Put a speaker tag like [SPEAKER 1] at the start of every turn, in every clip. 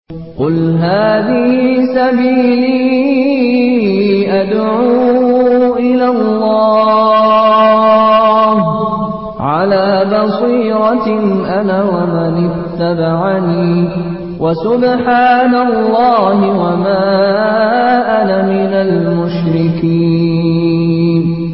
[SPEAKER 1] قل هذه سبيلي أدعو إلى الله على بصيرة أنا ومن اتبعني وسبحان الله وما أنا من المشركين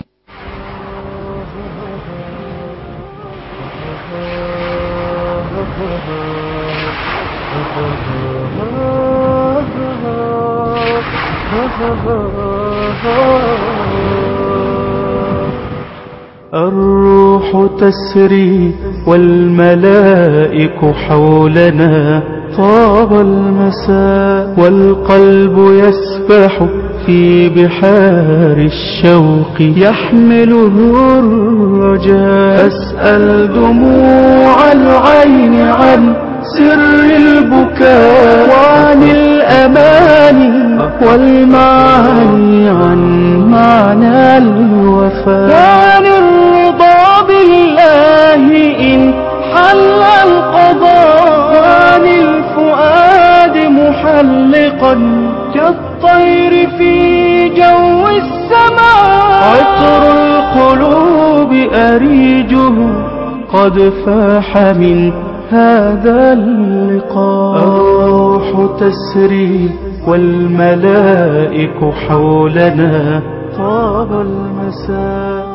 [SPEAKER 2] الروح تسري والملائك حولنا طاب المساء والقلب يسبح في بحار الشوق يحمله الرجاء أسأل دموع العين عن سر البكاء وعن الأماني والمعاني عن معنى الوفاء وعن الرضا بالله إن حل القضاء وعن الفؤاد محلقا كالطير في جو السماء عطر القلوب أريجه قد فاح من هذا اللقاء الروح تسري والملائك حولنا طاب المساء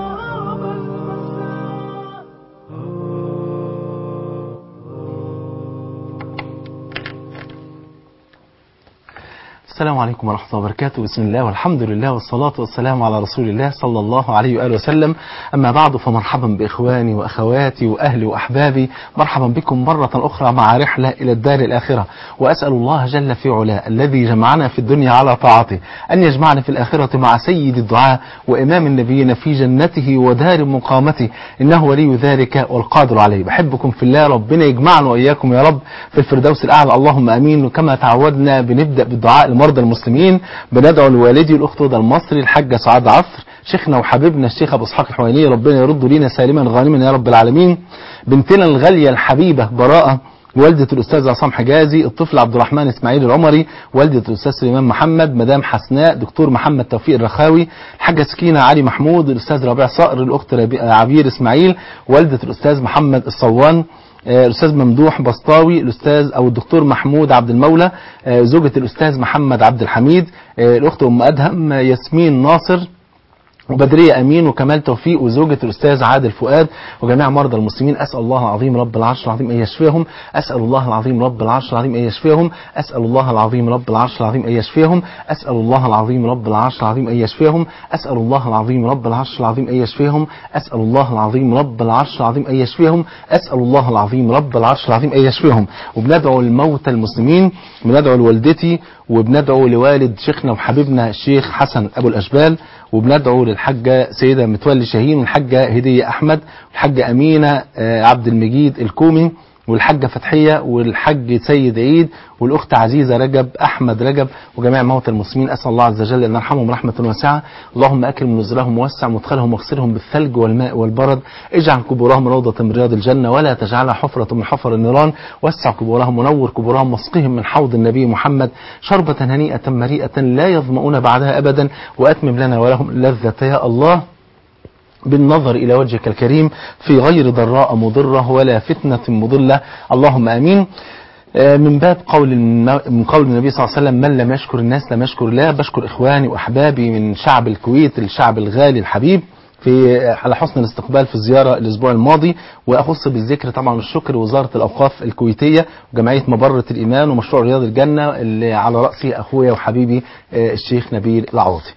[SPEAKER 2] السلام عليكم ورحمة الله وبركاته بسم الله والحمد لله والصلاة والسلام على رسول الله صلى الله عليه وآله وسلم أما بعد فمرحبا بإخواني وأخواتي وأهلي وأحبابي مرحبا بكم مرة أخرى مع رحلة إلى الدار الآخرة وأسأل الله جل في علاه الذي جمعنا في الدنيا على طاعته أن يجمعنا في الآخرة مع سيد الدعاء وإمام النبيين في جنته ودار مقامته إنه ولي ذلك والقادر عليه بحبكم في الله ربنا يجمعنا وإياكم يا رب في الفردوس الأعلى اللهم أمين وكما تعودنا بنبدأ بالدعاء لمرضى المسلمين بندعو لوالدي الأخت هدى المصري الحاجة سعاد عصر شيخنا وحبيبنا الشيخ أبو إسحاق الحويني ربنا يرد لينا سالما غانما يا رب العالمين بنتنا الغالية الحبيبة براءة والدة الأستاذ عصام حجازي الطفل عبد الرحمن إسماعيل العمري والدة الأستاذ سليمان محمد مدام حسناء دكتور محمد توفيق الرخاوي الحاجة سكينة علي محمود الأستاذ ربيع صقر الأخت عبير إسماعيل والدة الأستاذ محمد الصوان الأستاذ ممدوح بسطاوي الأستاذ أو الدكتور محمود عبد المولى زوجة الأستاذ محمد عبد الحميد الأخت أم أدهم ياسمين ناصر وبدرية أمين وكمال توفيق وزوجة الأستاذ عادل فؤاد وجميع مرضى المسلمين أسأل الله العظيم رب العرش العظيم أن يشفيهم أسأل الله العظيم رب العرش العظيم أن يشفيهم أسأل الله العظيم رب العرش العظيم أن يشفيهم أسأل الله العظيم رب العرش العظيم أن يشفيهم أسأل الله العظيم رب العرش العظيم أن يشفيهم أسأل الله العظيم رب العرش العظيم أن يشفيهم أسأل الله العظيم رب العرش العظيم أن يشفيهم وبندعو الموتى المسلمين بندعو لوالدتي وبندعو لوالد شيخنا وحبيبنا الشيخ حسن أبو الأشبال وبندعو للحاجة سيدة متولي شاهين والحاجة هدية أحمد والحاجة أمينة عبد المجيد الكومي والحاجة فتحية والحاج سيد عيد والأخت عزيزة رجب أحمد رجب وجميع موتى المسلمين أسأل الله عز وجل أن يرحمهم رحمة واسعة اللهم أكرم نزلهم ووسع مدخلهم واغسلهم بالثلج والماء والبرد اجعل قبورهم روضة من رياض الجنة ولا تجعلها حفرة من حفر النيران وسع قبورهم ونور قبورهم واسقهم من حوض النبي محمد شربة هنيئة مريئة لا يظمؤون بعدها أبدا وأتمم لنا ولهم اللذة يا الله بالنظر إلى وجهك الكريم في غير ضراء مضرة ولا فتنة مضلة اللهم آمين من باب قول من قول النبي صلى الله عليه وسلم من لم يشكر الناس لم يشكر الله بشكر إخواني وأحبابي من شعب الكويت الشعب الغالي الحبيب في على حسن الاستقبال في الزيارة الأسبوع الماضي وأخص بالذكر طبعا الشكر وزارة الأوقاف الكويتية وجمعية مبرة الإيمان ومشروع رياض الجنة اللي على رأسي أخويا وحبيبي الشيخ نبيل العوضي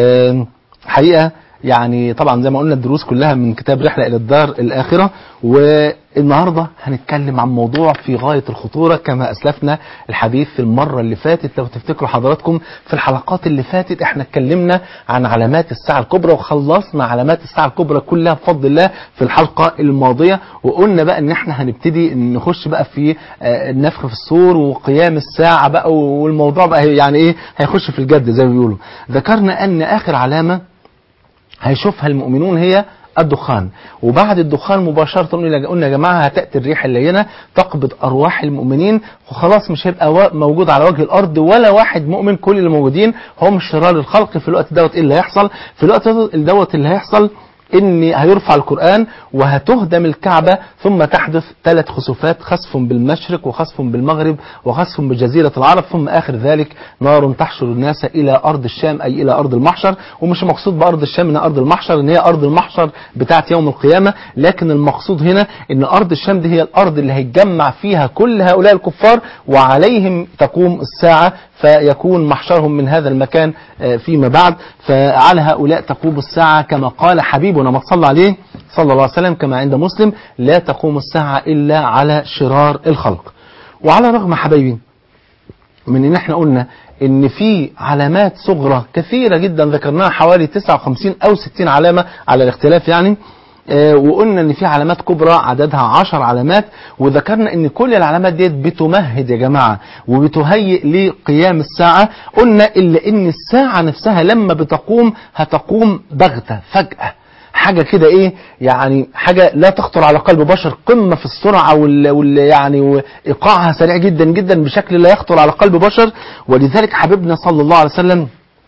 [SPEAKER 2] حقيقة يعني طبعا زي ما قلنا الدروس كلها من كتاب رحلة إلى الدار الآخرة والنهاردة هنتكلم عن موضوع في غاية الخطورة كما أسلفنا الحديث في المرة اللي فاتت لو تفتكروا حضراتكم في الحلقات اللي فاتت احنا اتكلمنا عن علامات الساعة الكبرى وخلصنا علامات الساعة الكبرى كلها بفضل الله في الحلقة الماضية وقلنا بقى ان احنا هنبتدي نخش بقى في النفخ في الصور وقيام الساعة بقى والموضوع بقى يعني ايه هيخش في الجد زي ما بيقولوا ذكرنا ان اخر علامة هيشوفها المؤمنون هي الدخان وبعد الدخان مباشرة قلنا قلنا يا جماعة هتأتي الريح اللينة تقبض أرواح المؤمنين وخلاص مش هيبقى وا- موجود على وجه الأرض ولا واحد مؤمن كل اللي موجودين هم شرار الخلق في الوقت دوت إيه اللي هيحصل في الوقت دوت اللي هيحصل ان هيرفع القرآن وهتهدم الكعبة ثم تحدث ثلاث خسوفات خسف بالمشرق وخسف بالمغرب وخسف بجزيرة العرب ثم آخر ذلك نار تحشر الناس إلى أرض الشام أي إلى أرض المحشر ومش مقصود بأرض الشام إنها أرض المحشر إن هي أرض المحشر بتاعت يوم القيامة لكن المقصود هنا إن أرض الشام دي هي الأرض اللي هيتجمع فيها كل هؤلاء الكفار وعليهم تقوم الساعة فيكون محشرهم من هذا المكان آه، فيما بعد فعلى هؤلاء تقوم الساعة كما قال حبيبنا ما صلى عليه صلى الله عليه وسلم كما عند مسلم لا تقوم الساعة إلا على شرار الخلق وعلى رغم حبايبي من ان احنا قلنا ان في علامات صغرى كثيرة جدا ذكرناها حوالي 59 او 60 علامة على الاختلاف يعني آه، وقلنا ان في علامات كبرى عددها 10 علامات وذكرنا ان كل العلامات ديت بتمهد يا جماعة وبتهيئ لقيام الساعة قلنا الا ان الساعة نفسها لما بتقوم هتقوم بغتة فجأة حاجة كده ايه يعني حاجة لا تخطر على قلب بشر قمة في السرعة وال, وال يعني وايقاعها سريع جدا جدا بشكل لا يخطر على قلب بشر ولذلك حبيبنا صلى الله عليه وسلم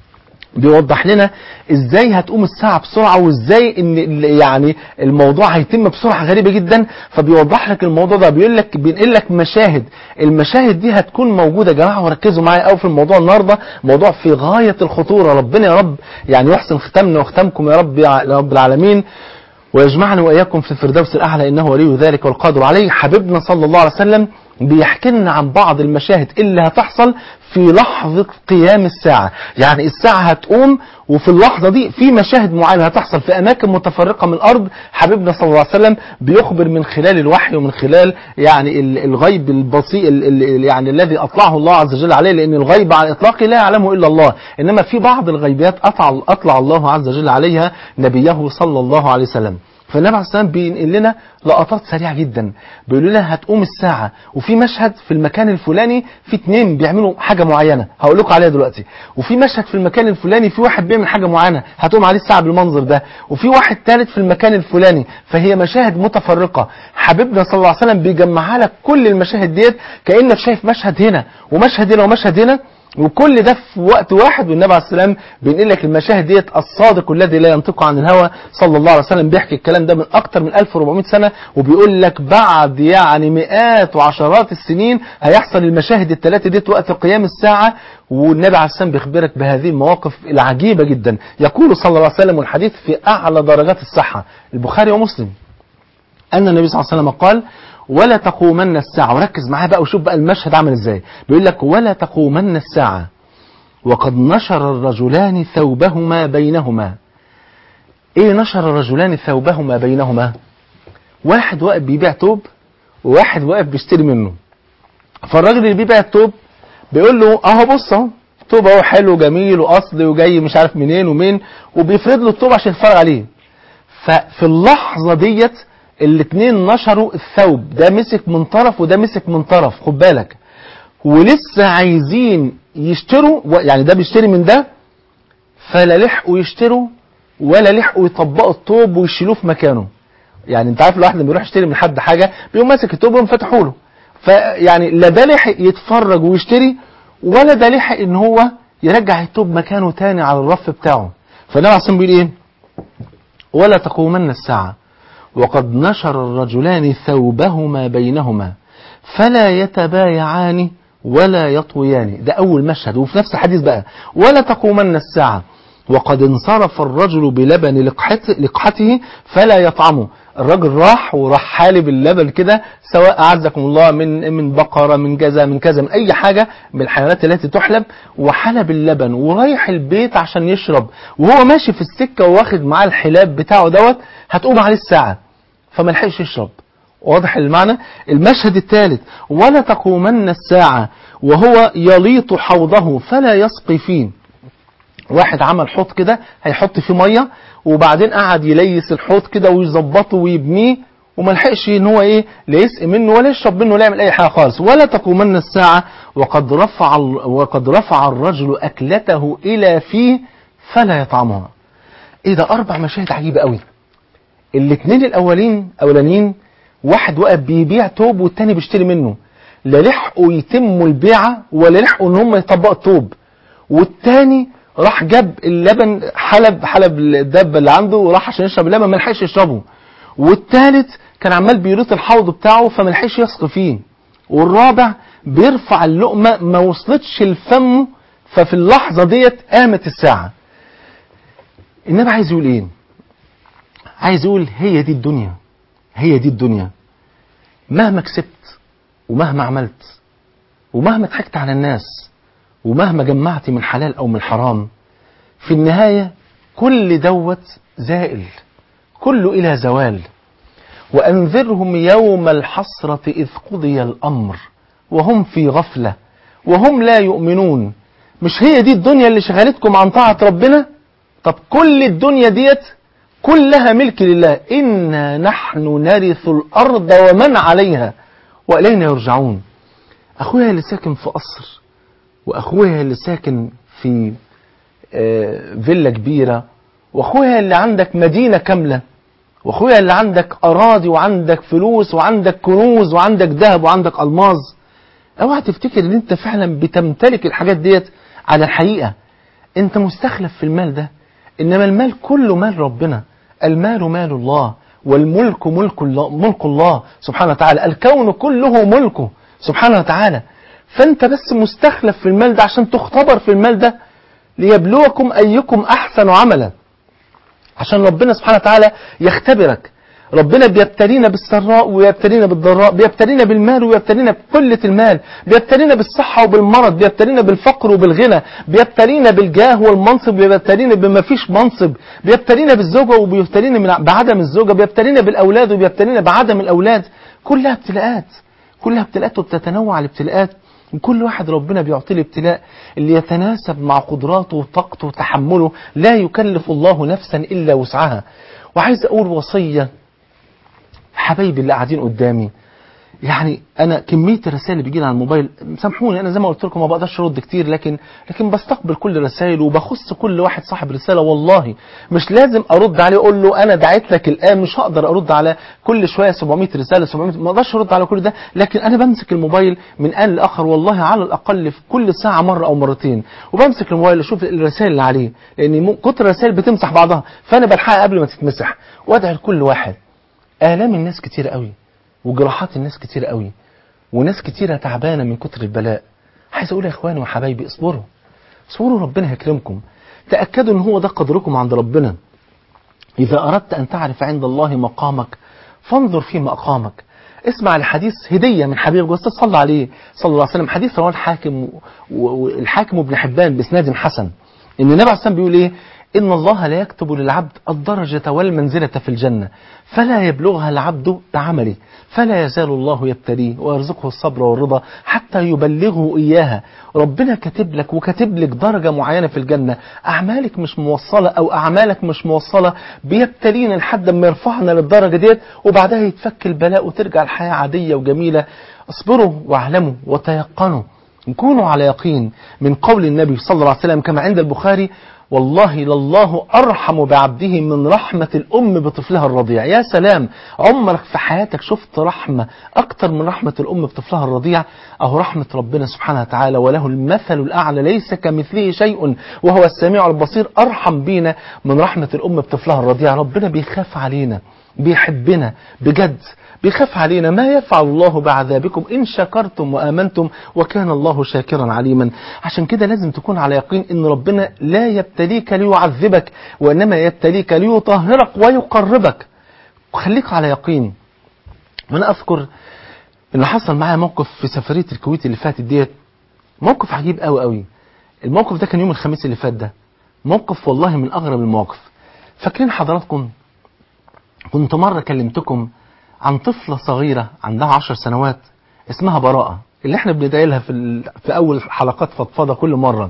[SPEAKER 2] بيوضح لنا ازاي هتقوم الساعة بسرعة وازاي ان ال- يعني الموضوع هيتم بسرعة غريبة جدا فبيوضح لك الموضوع ده بيقول لك بينقل لك مشاهد المشاهد دي هتكون موجودة يا جماعة وركزوا معايا قوي في الموضوع النهاردة موضوع في غاية الخطورة ربنا يا رب يعني يحسن ختامنا وختامكم يا رب يا رب العالمين ويجمعني وإياكم في الفردوس الأعلى إنه ولي ذلك والقادر عليه حبيبنا صلى الله عليه وسلم بيحكي لنا عن بعض المشاهد اللي هتحصل في لحظة قيام الساعة يعني الساعة هتقوم وفي اللحظة دي في مشاهد معينة هتحصل في أماكن متفرقة من الأرض حبيبنا صلى الله عليه وسلم بيخبر من خلال الوحي ومن خلال يعني ال- الغيب البسيط ال- ال- يعني الذي أطلعه الله عز وجل عليه لأن الغيب على الإطلاق لا يعلمه إلا الله إنما في بعض الغيبيات أطلع, أطلع الله عز وجل عليها نبيه صلى الله عليه وسلم فالنبي عليه الصلاه والسلام بينقل لنا لقطات سريعه جدا بيقول لنا هتقوم الساعه وفي مشهد في المكان الفلاني في اتنين بيعملوا حاجه معينه هقول لكم عليها دلوقتي وفي مشهد في المكان الفلاني في واحد بيعمل حاجه معينه هتقوم عليه الساعه بالمنظر ده وفي واحد ثالث في المكان الفلاني فهي مشاهد متفرقه حبيبنا صلى الله عليه وسلم بيجمعها لك كل المشاهد ديت كانك شايف مشهد هنا ومشهد هنا ومشهد هنا وكل ده في وقت واحد والنبي عليه السلام بينقل لك المشاهد ديت الصادق الذي لا ينطق عن الهوى صلى الله عليه وسلم بيحكي الكلام ده من اكتر من 1400 سنه وبيقول لك بعد يعني مئات وعشرات السنين هيحصل المشاهد الثلاثه ديت وقت قيام الساعه والنبي عليه السلام بيخبرك بهذه المواقف العجيبه جدا يقول صلى الله عليه وسلم والحديث في اعلى درجات الصحه البخاري ومسلم أن النبي صلى الله عليه وسلم قال ولا تقومن الساعة وركز معايا بقى وشوف بقى المشهد عامل ازاي بيقول لك ولا تقومن الساعة وقد نشر الرجلان ثوبهما بينهما ايه نشر الرجلان ثوبهما بينهما واحد واقف بيبيع توب وواحد واقف بيشتري منه فالراجل اللي بيبيع التوب بيقول له اهو بص اهو توب اهو حلو جميل واصلي وجاي مش عارف منين ومين وبيفرد له التوب عشان يتفرج عليه ففي اللحظة ديت الاتنين نشروا الثوب ده مسك من طرف وده مسك من طرف خد بالك ولسه عايزين يشتروا و- يعني ده بيشتري من ده فلا لحقوا يشتروا ولا لحقوا يطبقوا الطوب ويشيلوه في مكانه يعني انت عارف الواحد لما بيروح يشتري من حد حاجه بيقوم ماسك الطوب ويقوم فاتحه له فيعني لا ده لحق يتفرج ويشتري ولا ده لحق ان هو يرجع الطوب مكانه تاني على الرف بتاعه فالنبي عليه الصلاه والسلام بيقول ايه ولا تقومن الساعة وقد نشر الرجلان ثوبهما بينهما فلا يتبايعان ولا يطويان ده أول مشهد وفي نفس الحديث بقى ولا تقومن الساعة وقد انصرف الرجل بلبن لقحت- لقحته فلا يطعمه الراجل راح وراح حالب اللبن كده سواء أعزكم الله من من بقرة من كذا من كذا من أي حاجة من الحيوانات التي تحلب وحلب اللبن ورايح البيت عشان يشرب وهو ماشي في السكة واخد معاه الحلاب بتاعه دوت هتقوم عليه الساعة فما لحقش يشرب واضح المعنى المشهد الثالث ولا تقومن الساعة وهو يليط حوضه فلا يسقي فيه واحد عمل حوض كده هيحط فيه ميه وبعدين قعد يليس الحوض كده ويظبطه ويبنيه وما لحقش ان هو ايه لا يسقي منه ولا يشرب منه ولا يعمل اي حاجه خالص ولا تقومن الساعه وقد رفع ال- وقد رفع الرجل اكلته الى فيه فلا يطعمها ايه ده اربع مشاهد عجيبه قوي الاثنين الاولين اولانيين واحد واقف بيبيع توب والتاني بيشتري منه لا لحقوا يتموا البيعه ولا لحقوا ان هم يطبقوا التوب والتاني راح جاب اللبن حلب حلب الدابه اللي عنده وراح عشان يشرب اللبن ما لحقش يشربه والتالت كان عمال بيريط الحوض بتاعه فما لحقش يسقي فيه والرابع بيرفع اللقمه ما وصلتش لفمه ففي اللحظه ديت قامت الساعه النبي عايز يقول ايه عايز يقول هي دي الدنيا هي دي الدنيا مهما كسبت ومهما عملت ومهما ضحكت على الناس ومهما جمعت من حلال او من حرام في النهاية كل دوت زائل كله الى زوال وانذرهم يوم الحسرة اذ قضي الامر وهم في غفلة وهم لا يؤمنون مش هي دي الدنيا اللي شغلتكم عن طاعة ربنا طب كل الدنيا ديت كلها ملك لله إنا نحن نرث الأرض ومن عليها وإلينا يرجعون أخويا اللي ساكن في قصر وأخويا اللي ساكن في آه، فيلا كبيرة وأخويا اللي عندك مدينة كاملة وأخويا اللي عندك أراضي وعندك فلوس وعندك كنوز وعندك ذهب وعندك ألماظ اوعى تفتكر ان انت فعلا بتمتلك الحاجات ديت على الحقيقة انت مستخلف في المال ده انما المال كله مال ربنا المال مال الله والملك ملك الله, ملك الله سبحانه وتعالى الكون كله ملكه سبحانه وتعالى فانت بس مستخلف في المال ده عشان تختبر في المال ده ليبلوكم ايكم احسن عملا عشان ربنا سبحانه وتعالى يختبرك ربنا بيبتلينا بالسراء ويبتلينا بالضراء بيبتلينا بالمال ويبتلينا بقلة المال بيبتلينا بالصحة وبالمرض بيبتلينا بالفقر وبالغنى بيبتلينا بالجاه والمنصب بيبتلينا بما فيش منصب بيبتلينا بالزوجة وبيبتلينا من- بعدم الزوجة بيبتلينا بالأولاد وبيبتلينا بعدم الأولاد كلها ابتلاءات كلها ابتلاءات وبتتنوع الابتلاءات وكل واحد ربنا بيعطيه الابتلاء اللي يتناسب مع قدراته وطاقته وتحمله لا يكلف الله نفسا إلا وسعها وعايز أقول وصية حبايبي اللي قاعدين قدامي يعني انا كميه الرسائل اللي بيجي لي على الموبايل سامحوني انا زي ما قلت لكم ما بقدرش ارد كتير لكن لكن بستقبل كل الرسائل وبخص كل واحد صاحب رساله والله مش لازم ارد عليه اقول له انا دعيت لك الان مش هقدر ارد على كل شويه 700 رساله 700 ما اقدرش ارد على كل ده لكن انا بمسك الموبايل من ان لاخر والله على الاقل في كل ساعه مره او مرتين وبمسك الموبايل اشوف الرسائل اللي عليه لان مو- كتر الرسائل بتمسح بعضها فانا بلحقها قبل ما تتمسح وادعي لكل واحد آلام الناس كتير قوي وجراحات الناس كتير قوي وناس كتيرة تعبانة من كتر البلاء عايز أقول يا إخواني وحبايبي اصبروا اصبروا ربنا هيكرمكم تأكدوا إن هو ده قدركم عند ربنا إذا أردت أن تعرف عند الله مقامك فانظر فيما أقامك اسمع الحديث هدية من حبيبك بس صلى عليه صلى الله عليه وسلم حديث رواه الحاكم والحاكم ابن حبان بإسناد حسن إن النبي عليه الصلاة والسلام بيقول إيه إن الله لا يكتب للعبد الدرجة والمنزلة في الجنة فلا يبلغها العبد بعمله فلا يزال الله يبتليه ويرزقه الصبر والرضا حتى يبلغه إياها ربنا كاتب لك وكاتب لك درجة معينة في الجنة أعمالك مش موصلة أو أعمالك مش موصلة بيبتلينا لحد ما يرفعنا للدرجة ديت وبعدها يتفك البلاء وترجع الحياة عادية وجميلة اصبروا واعلموا وتيقنوا كونوا على يقين من قول النبي صلى الله عليه وسلم كما عند البخاري والله لله أرحم بعبده من رحمة الأم بطفلها الرضيع يا سلام عمرك في حياتك شفت رحمة أكتر من رحمة الأم بطفلها الرضيع أو رحمة ربنا سبحانه وتعالى وله المثل الأعلى ليس كمثله شيء وهو السميع البصير أرحم بينا من رحمة الأم بطفلها الرضيع ربنا بيخاف علينا بيحبنا بجد بيخاف علينا ما يفعل الله بعذابكم إن شكرتم وآمنتم وكان الله شاكرا عليما عشان كده لازم تكون على يقين إن ربنا لا يبتليك ليعذبك وإنما يبتليك ليطهرك ويقربك وخليك على يقين وأنا أذكر إن حصل معايا موقف في سفرية الكويت اللي فاتت ديت موقف عجيب قوي قوي الموقف ده كان يوم الخميس اللي فات ده موقف والله من أغرب المواقف فاكرين حضراتكم كنت مرة كلمتكم عن طفلة صغيرة عندها عشر سنوات اسمها براءة اللي احنا بندعي لها في, ال... في أول حلقات فضفضة كل مرة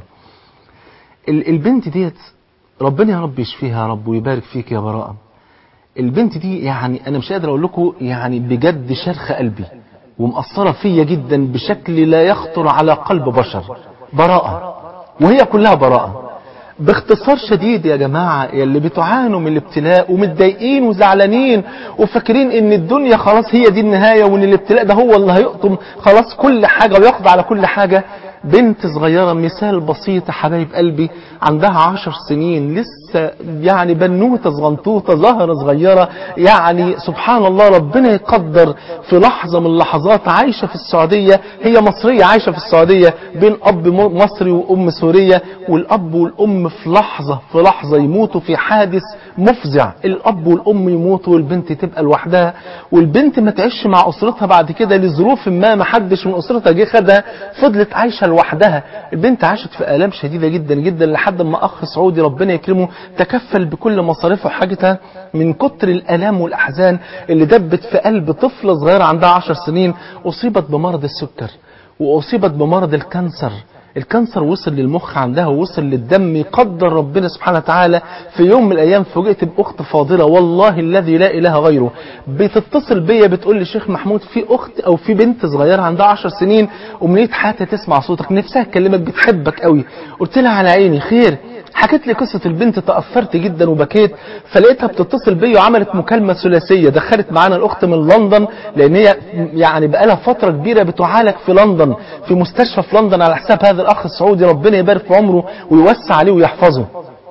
[SPEAKER 2] ال... البنت ديت ربنا يا رب يشفيها يا رب ويبارك فيك يا براءة البنت دي يعني أنا مش قادر أقول لكم يعني بجد شرخ قلبي ومأثرة فيا جدا بشكل لا يخطر على قلب بشر براءة وهي كلها براءة باختصار شديد يا جماعة يلي بتعانوا من الابتلاء ومتضايقين وزعلانين وفاكرين ان الدنيا خلاص هي دي النهاية وان الابتلاء ده هو اللي هيقطم خلاص كل حاجة ويقضي على كل حاجة بنت صغيرة مثال بسيط يا حبايب قلبي عندها عشر سنين لسه يعني بنوتة صغنطوطة زهرة صغيرة يعني سبحان الله ربنا يقدر في لحظة من اللحظات عايشة في السعودية هي مصرية عايشة في السعودية بين أب مصري وأم سورية والأب والأم في لحظة في لحظة يموتوا في حادث مفزع الأب والأم يموتوا والبنت تبقى لوحدها والبنت ما تعيش مع أسرتها بعد كده لظروف ما ما حدش من أسرتها جه خدها فضلت عايشة لوحدها البنت عاشت في آلام شديدة جدا جدا لحد ما أخ سعودي ربنا يكرمه تكفل بكل مصاريفها وحاجتها من كتر الآلام والأحزان اللي دبت في قلب طفلة صغيرة عندها عشر سنين أصيبت بمرض السكر وأصيبت بمرض الكانسر الكانسر وصل للمخ عندها ووصل للدم يقدر ربنا سبحانه وتعالى في يوم من الايام فوجئت باخت فاضله والله الذي لا اله غيره بتتصل بيا بتقول لي شيخ محمود في اخت او في بنت صغيره عندها 10 سنين امنيه حياتها تسمع صوتك نفسها تكلمك بتحبك قوي قلت لها على عيني خير حكت لي قصة البنت تأثرت جدا وبكيت فلقيتها بتتصل بيا وعملت مكالمة ثلاثية دخلت معانا الأخت من لندن لأن هي يعني بقالها فترة كبيرة بتعالج في لندن في مستشفى في لندن على حساب هذا الأخ السعودي ربنا يبارك في عمره ويوسع عليه ويحفظه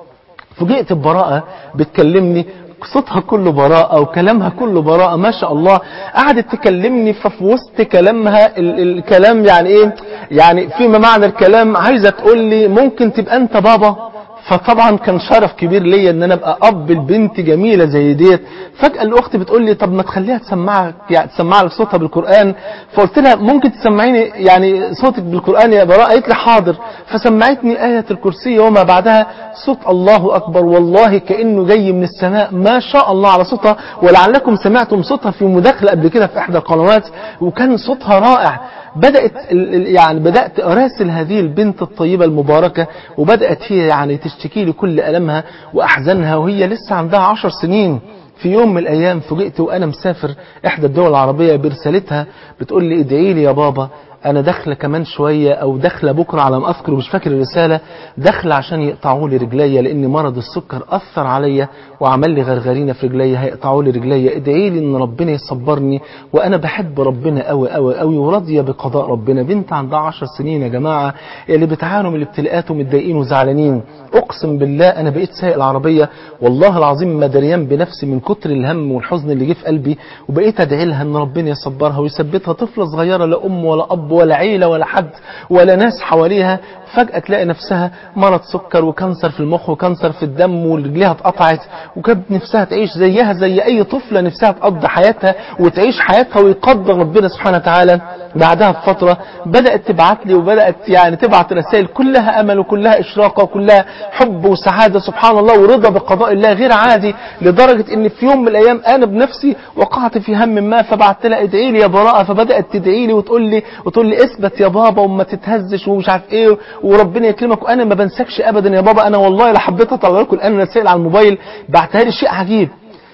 [SPEAKER 2] فوجئت ببراءة بتكلمني صوتها كله براءة وكلامها كله براءة ما شاء الله قعدت تكلمني ففي وسط كلامها ال الكلام يعني ايه يعني فيما معنى الكلام عايزة تقول لي ممكن تبقى انت بابا فطبعا كان شرف كبير ليا ان انا ابقى اب البنت جميله زي ديت فجاه الاخت بتقول لي طب ما تخليها تسمعك يعني تسمع لك صوتها بالقران فقلت لها ممكن تسمعيني يعني صوتك بالقران يا براء قالت لي حاضر فسمعتني ايه الكرسي وما بعدها صوت الله اكبر والله كانه جاي من السماء ما شاء الله على صوتها ولعلكم سمعتم صوتها في مداخله قبل كده في احدى القنوات وكان صوتها رائع بدأت يعني بدأت أراسل هذه البنت الطيبة المباركة وبدأت هي يعني تشتكي لي كل ألمها وأحزانها وهي لسه عندها عشر سنين في يوم من الأيام فوجئت وأنا مسافر إحدى الدول العربية برسالتها بتقول لي ادعي لي يا بابا أنا داخلة كمان شوية أو داخلة بكرة على ما أذكر مش فاكر الرسالة داخلة عشان يقطعوا لي رجليا لأن مرض السكر أثر عليا وعمل لي غرغرينة في رجليا هيقطعوا لي رجليا ادعي لي إن ربنا يصبرني وأنا بحب ربنا أوي أوي أوي وراضية بقضاء ربنا بنت عندها 10 سنين يا جماعة اللي بتعانوا من الابتلاءات ومتضايقين وزعلانين أقسم بالله أنا بقيت سايق العربية والله العظيم ما دريان بنفسي من كتر الهم والحزن اللي جه في قلبي وبقيت أدعي لها إن ربنا يصبرها ويثبتها طفلة صغيرة لا أم ولا أب ولا عيلة ولا حد ولا ناس حواليها فجأة تلاقي نفسها مرض سكر وكانسر في المخ وكانسر في الدم ورجليها اتقطعت وكانت نفسها تعيش زيها زي أي طفلة نفسها تقضي حياتها وتعيش حياتها ويقدر ربنا سبحانه وتعالى بعدها بفترة بدأت تبعت لي وبدأت يعني تبعت رسائل كلها أمل وكلها إشراقة وكلها حب وسعادة سبحان الله ورضا بقضاء الله غير عادي لدرجة إن في يوم من الأيام أنا بنفسي وقعت في هم ما فبعت لها ادعي لي يا براءة فبدأت تدعي لي وتقول لي وتقول لي اثبت يا بابا وما تتهزش ومش عارف إيه وربنا يكرمك وأنا ما بنساكش أبدا يا بابا أنا والله لا حبيت أطلع لكم الآن رسائل على الموبايل بعتها لي شيء عجيب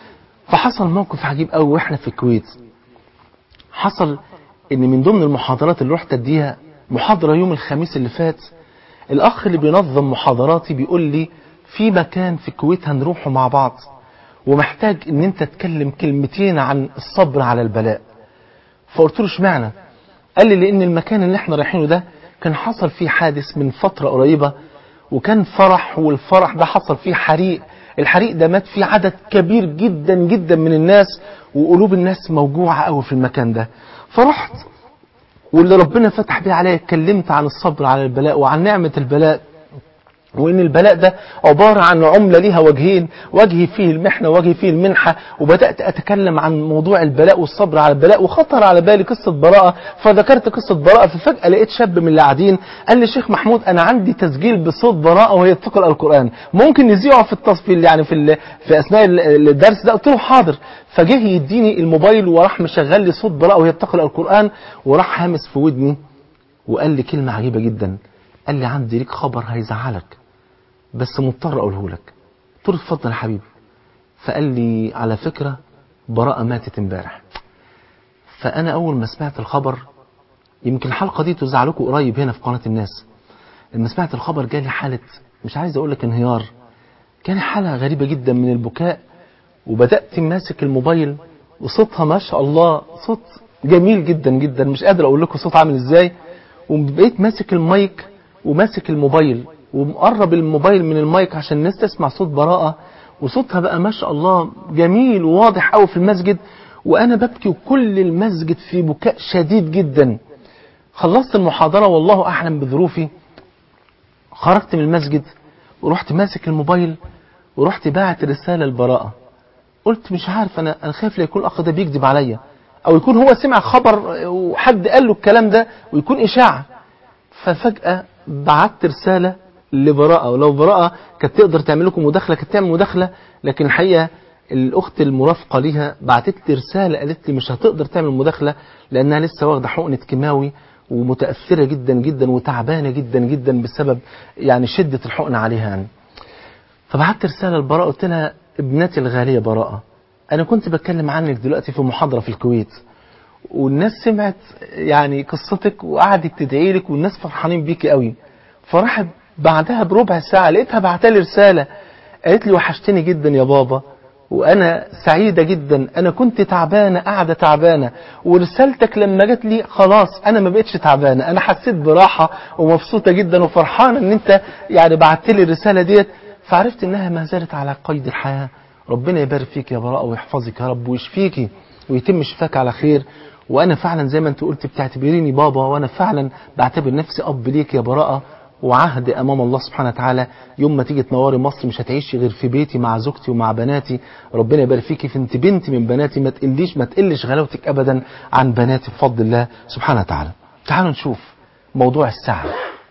[SPEAKER 2] فحصل موقف عجيب قوي واحنا في الكويت حصل ان من ضمن المحاضرات اللي رحت اديها محاضرة يوم الخميس اللي فات الاخ اللي بينظم محاضراتي بيقول لي في مكان في الكويت هنروحه مع بعض ومحتاج ان انت تتكلم كلمتين عن الصبر على البلاء فقلت له اشمعنى قال لي لان المكان اللي احنا رايحينه ده كان حصل فيه حادث من فترة قريبة وكان فرح والفرح ده حصل فيه حريق الحريق ده مات فيه عدد كبير جدا جدا من الناس وقلوب الناس موجوعة قوي في المكان ده فرحت واللي ربنا فتح بيه عليا اتكلمت عن الصبر على البلاء وعن نعمة البلاء وان البلاء ده عبارة عن عملة ليها وجهين وجه فيه المحنة وجه فيه المنحة وبدأت أتكلم عن موضوع البلاء والصبر على البلاء وخطر على بالي قصة براءة فذكرت قصة براءة ففجأة لقيت شاب من اللي قاعدين قال لي شيخ محمود أنا عندي تسجيل بصوت براءة وهي بتقرأ القرآن ممكن نذيعه في التصفيل يعني في ال- في أثناء ال- الدرس ده قلت له حاضر فجه يديني الموبايل وراح مشغل لي صوت براءة وهي بتقرأ القرآن وراح هامس في ودني وقال لي كلمة عجيبة جدا قال لي عندي ليك خبر هيزعلك بس مضطر اقوله لك قلت له اتفضل يا حبيبي فقال لي على فكرة براءة ماتت امبارح فأنا أول ما سمعت الخبر يمكن الحلقة دي تذاع لكم قريب هنا في قناة الناس لما سمعت الخبر جالي حالة مش عايز اقول لك انهيار كان حالة غريبة جدا من البكاء وبدأت ماسك الموبايل وصوتها ما شاء الله صوت جميل جدا جدا مش قادر اقول لكم صوت عامل ازاي وبقيت ماسك المايك وماسك الموبايل ومقرب الموبايل من المايك عشان الناس تسمع صوت براءة وصوتها بقى ما شاء الله جميل وواضح قوي في المسجد وانا ببكي وكل المسجد في بكاء شديد جدا خلصت المحاضرة والله اعلم بظروفي خرجت من المسجد ورحت ماسك الموبايل ورحت باعت رسالة البراءة قلت مش عارف انا انا خايف لا يكون الاخ ده بيكذب عليا او يكون هو سمع خبر وحد قال له الكلام ده ويكون اشاعة ففجأة بعت رسالة لبراءة ولو براءة كانت تقدر تعمل لكم مداخلة كانت تعمل مداخلة لكن الحقيقة الأخت المرافقة ليها بعتت لي رسالة قالت لي مش هتقدر تعمل مداخلة لأنها لسه واخدة حقنة كيماوي ومتأثرة جدا جدا وتعبانة جدا جدا بسبب يعني شدة الحقنة عليها يعني فبعت رسالة لبراءة قلت لها ابنتي الغالية براءة أنا كنت بتكلم عنك دلوقتي في محاضرة في الكويت والناس سمعت يعني قصتك وقعدت تدعي لك والناس فرحانين بيكي قوي فراحت بعدها بربع ساعة لقيتها بعتلي رسالة قالت لي وحشتني جدا يا بابا وانا سعيدة جدا انا كنت تعبانة قاعدة تعبانة ورسالتك لما جت لي خلاص انا ما بقتش تعبانة انا حسيت براحة ومبسوطة جدا وفرحانة ان انت يعني بعت لي الرسالة ديت فعرفت انها ما زالت على قيد الحياة ربنا يبارك فيك يا براءة ويحفظك يا رب ويشفيكي ويتم شفاك على خير وانا فعلا زي ما انت قلت بتعتبريني بابا وانا فعلا بعتبر نفسي اب ليك يا براءة وعهد امام الله سبحانه وتعالى يوم ما تيجي تنوري مصر مش هتعيشي غير في بيتي مع زوجتي ومع بناتي ربنا يبارك فيكي في انت بنت من بناتي ما تقليش ما تقلش غلاوتك ابدا عن بناتي بفضل الله سبحانه وتعالى تعالوا نشوف موضوع الساعة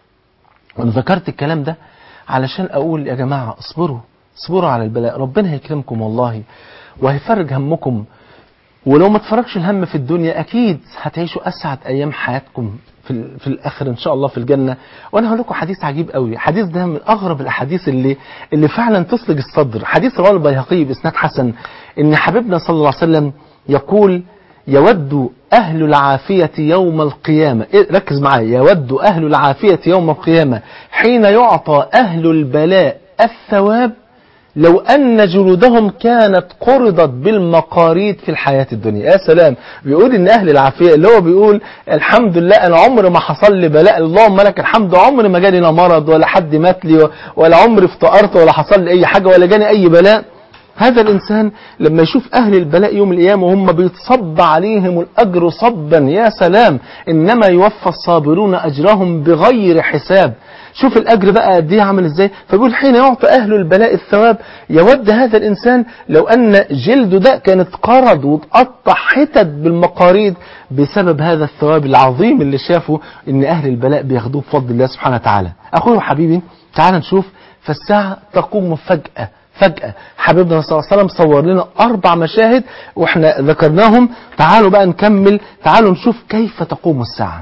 [SPEAKER 2] وانا ذكرت الكلام ده علشان اقول يا جماعة اصبروا اصبروا على البلاء ربنا هيكرمكم والله وهيفرج همكم ولو ما تفرجش الهم في الدنيا اكيد هتعيشوا اسعد ايام حياتكم في, في الاخر ان شاء الله في الجنه وانا هقول لكم حديث عجيب قوي الحديث ده من اغرب الاحاديث اللي اللي فعلا تصلج الصدر حديث رواه البيهقي باسناد حسن ان حبيبنا صلى الله عليه وسلم يقول يود أهل العافية يوم القيامة إيه ركز معايا يود أهل العافية يوم القيامة حين يعطى أهل البلاء الثواب لو أن جلودهم كانت قرضت بالمقاريد في الحياة الدنيا يا سلام بيقول إن أهل العافية اللي هو بيقول الحمد لله أنا عمري ما حصل لي بلاء اللهم لك الحمد عمري ما جاني لا مرض ولا حد مات لي ولا عمري افتقرت ولا حصل لي أي حاجة ولا جاني أي بلاء هذا الإنسان لما يشوف أهل البلاء يوم القيامة وهم بيتصب عليهم الأجر صبا يا سلام إنما يوفى الصابرون أجرهم بغير حساب شوف الأجر بقى قد ايه عامل ازاي فبيقول حين يعطى أهل البلاء الثواب يود هذا الإنسان لو أن جلده ده كانت قرض وتقطع حتت بالمقاريد بسبب هذا الثواب العظيم اللي شافه إن أهل البلاء بياخدوه بفضل الله سبحانه وتعالى أخوي وحبيبي تعال نشوف فالساعة تقوم فجأة فجأة حبيبنا صلى الله عليه وسلم صور لنا أربع مشاهد وإحنا ذكرناهم تعالوا بقى نكمل تعالوا نشوف كيف تقوم الساعة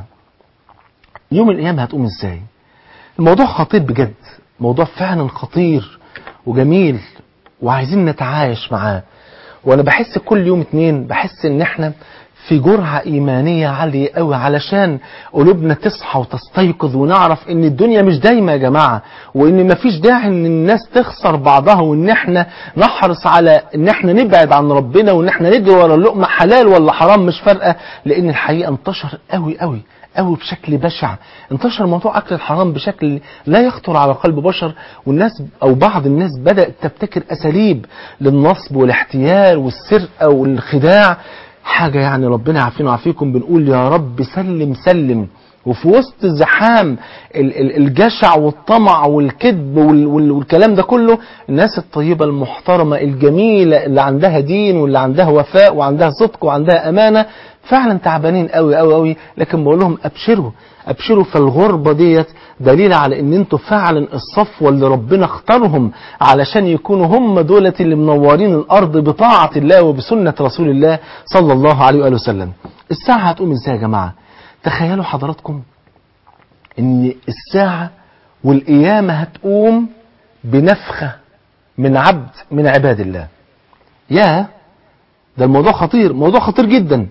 [SPEAKER 2] يوم القيامة هتقوم إزاي الموضوع خطير بجد موضوع فعلا خطير وجميل وعايزين نتعايش معاه وانا بحس كل يوم اتنين بحس ان احنا في جرعة إيمانية عالية قوي علشان قلوبنا تصحى وتستيقظ ونعرف إن الدنيا مش دايمة يا جماعة وإن مفيش داعي إن الناس تخسر بعضها وإن إحنا نحرص على إن إحنا نبعد عن ربنا وإن إحنا نجري ورا اللقمة حلال ولا حرام مش فارقة لأن الحقيقة انتشر قوي قوي قوي بشكل بشع انتشر موضوع أكل الحرام بشكل لا يخطر على قلب بشر والناس أو بعض الناس بدأت تبتكر أساليب للنصب والاحتيال والسرقة والخداع حاجة يعني ربنا يعافينا ويعافيكم بنقول يا رب سلم سلم وفي وسط الزحام الجشع والطمع والكذب والكلام ده كله الناس الطيبة المحترمة الجميلة اللي عندها دين واللي عندها وفاء وعندها صدق وعندها أمانة فعلا تعبانين قوي قوي قوي لكن بقول لهم أبشروا أبشروا فالغربة ديت دليل على ان انتوا فعلا الصفوة اللي ربنا اختارهم علشان يكونوا هم دولة اللي منورين الارض بطاعة الله وبسنة رسول الله صلى الله عليه وآله وسلم الساعة هتقوم ازاي يا جماعة تخيلوا حضراتكم ان الساعة والقيامة هتقوم بنفخة من عبد من عباد الله يا ده الموضوع خطير موضوع خطير جدا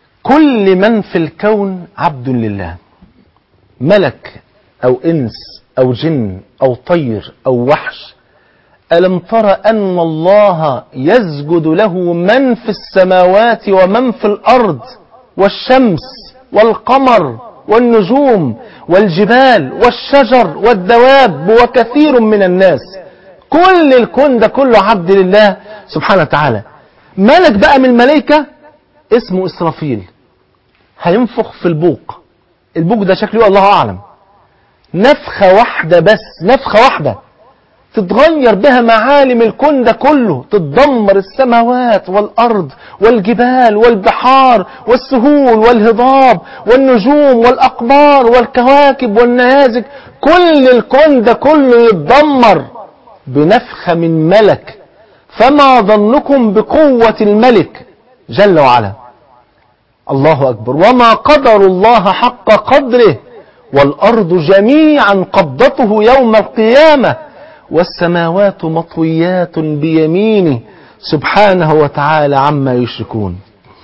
[SPEAKER 2] كل من في الكون عبد لله ملك أو إنس أو جن أو طير أو وحش ألم تر أن الله يسجد له من في السماوات ومن في الأرض والشمس والقمر والنجوم والجبال والشجر والدواب وكثير من الناس كل الكون ده كله عبد لله سبحانه وتعالى ملك بقى من الملائكة اسمه إسرافيل هينفخ في البوق البوق ده شكله الله أعلم نفخة واحدة بس نفخة واحدة تتغير بها معالم الكون ده كله تتدمر السماوات والأرض والجبال والبحار والسهول والهضاب والنجوم والأقمار والكواكب والنيازك كل الكون ده كله يتدمر بنفخة من ملك فما ظنكم بقوة الملك جل وعلا الله أكبر وما قدر الله حق قدره والأرض جميعا قبضته يوم القيامة والسماوات مطويات بيمينه سبحانه وتعالى عما يشركون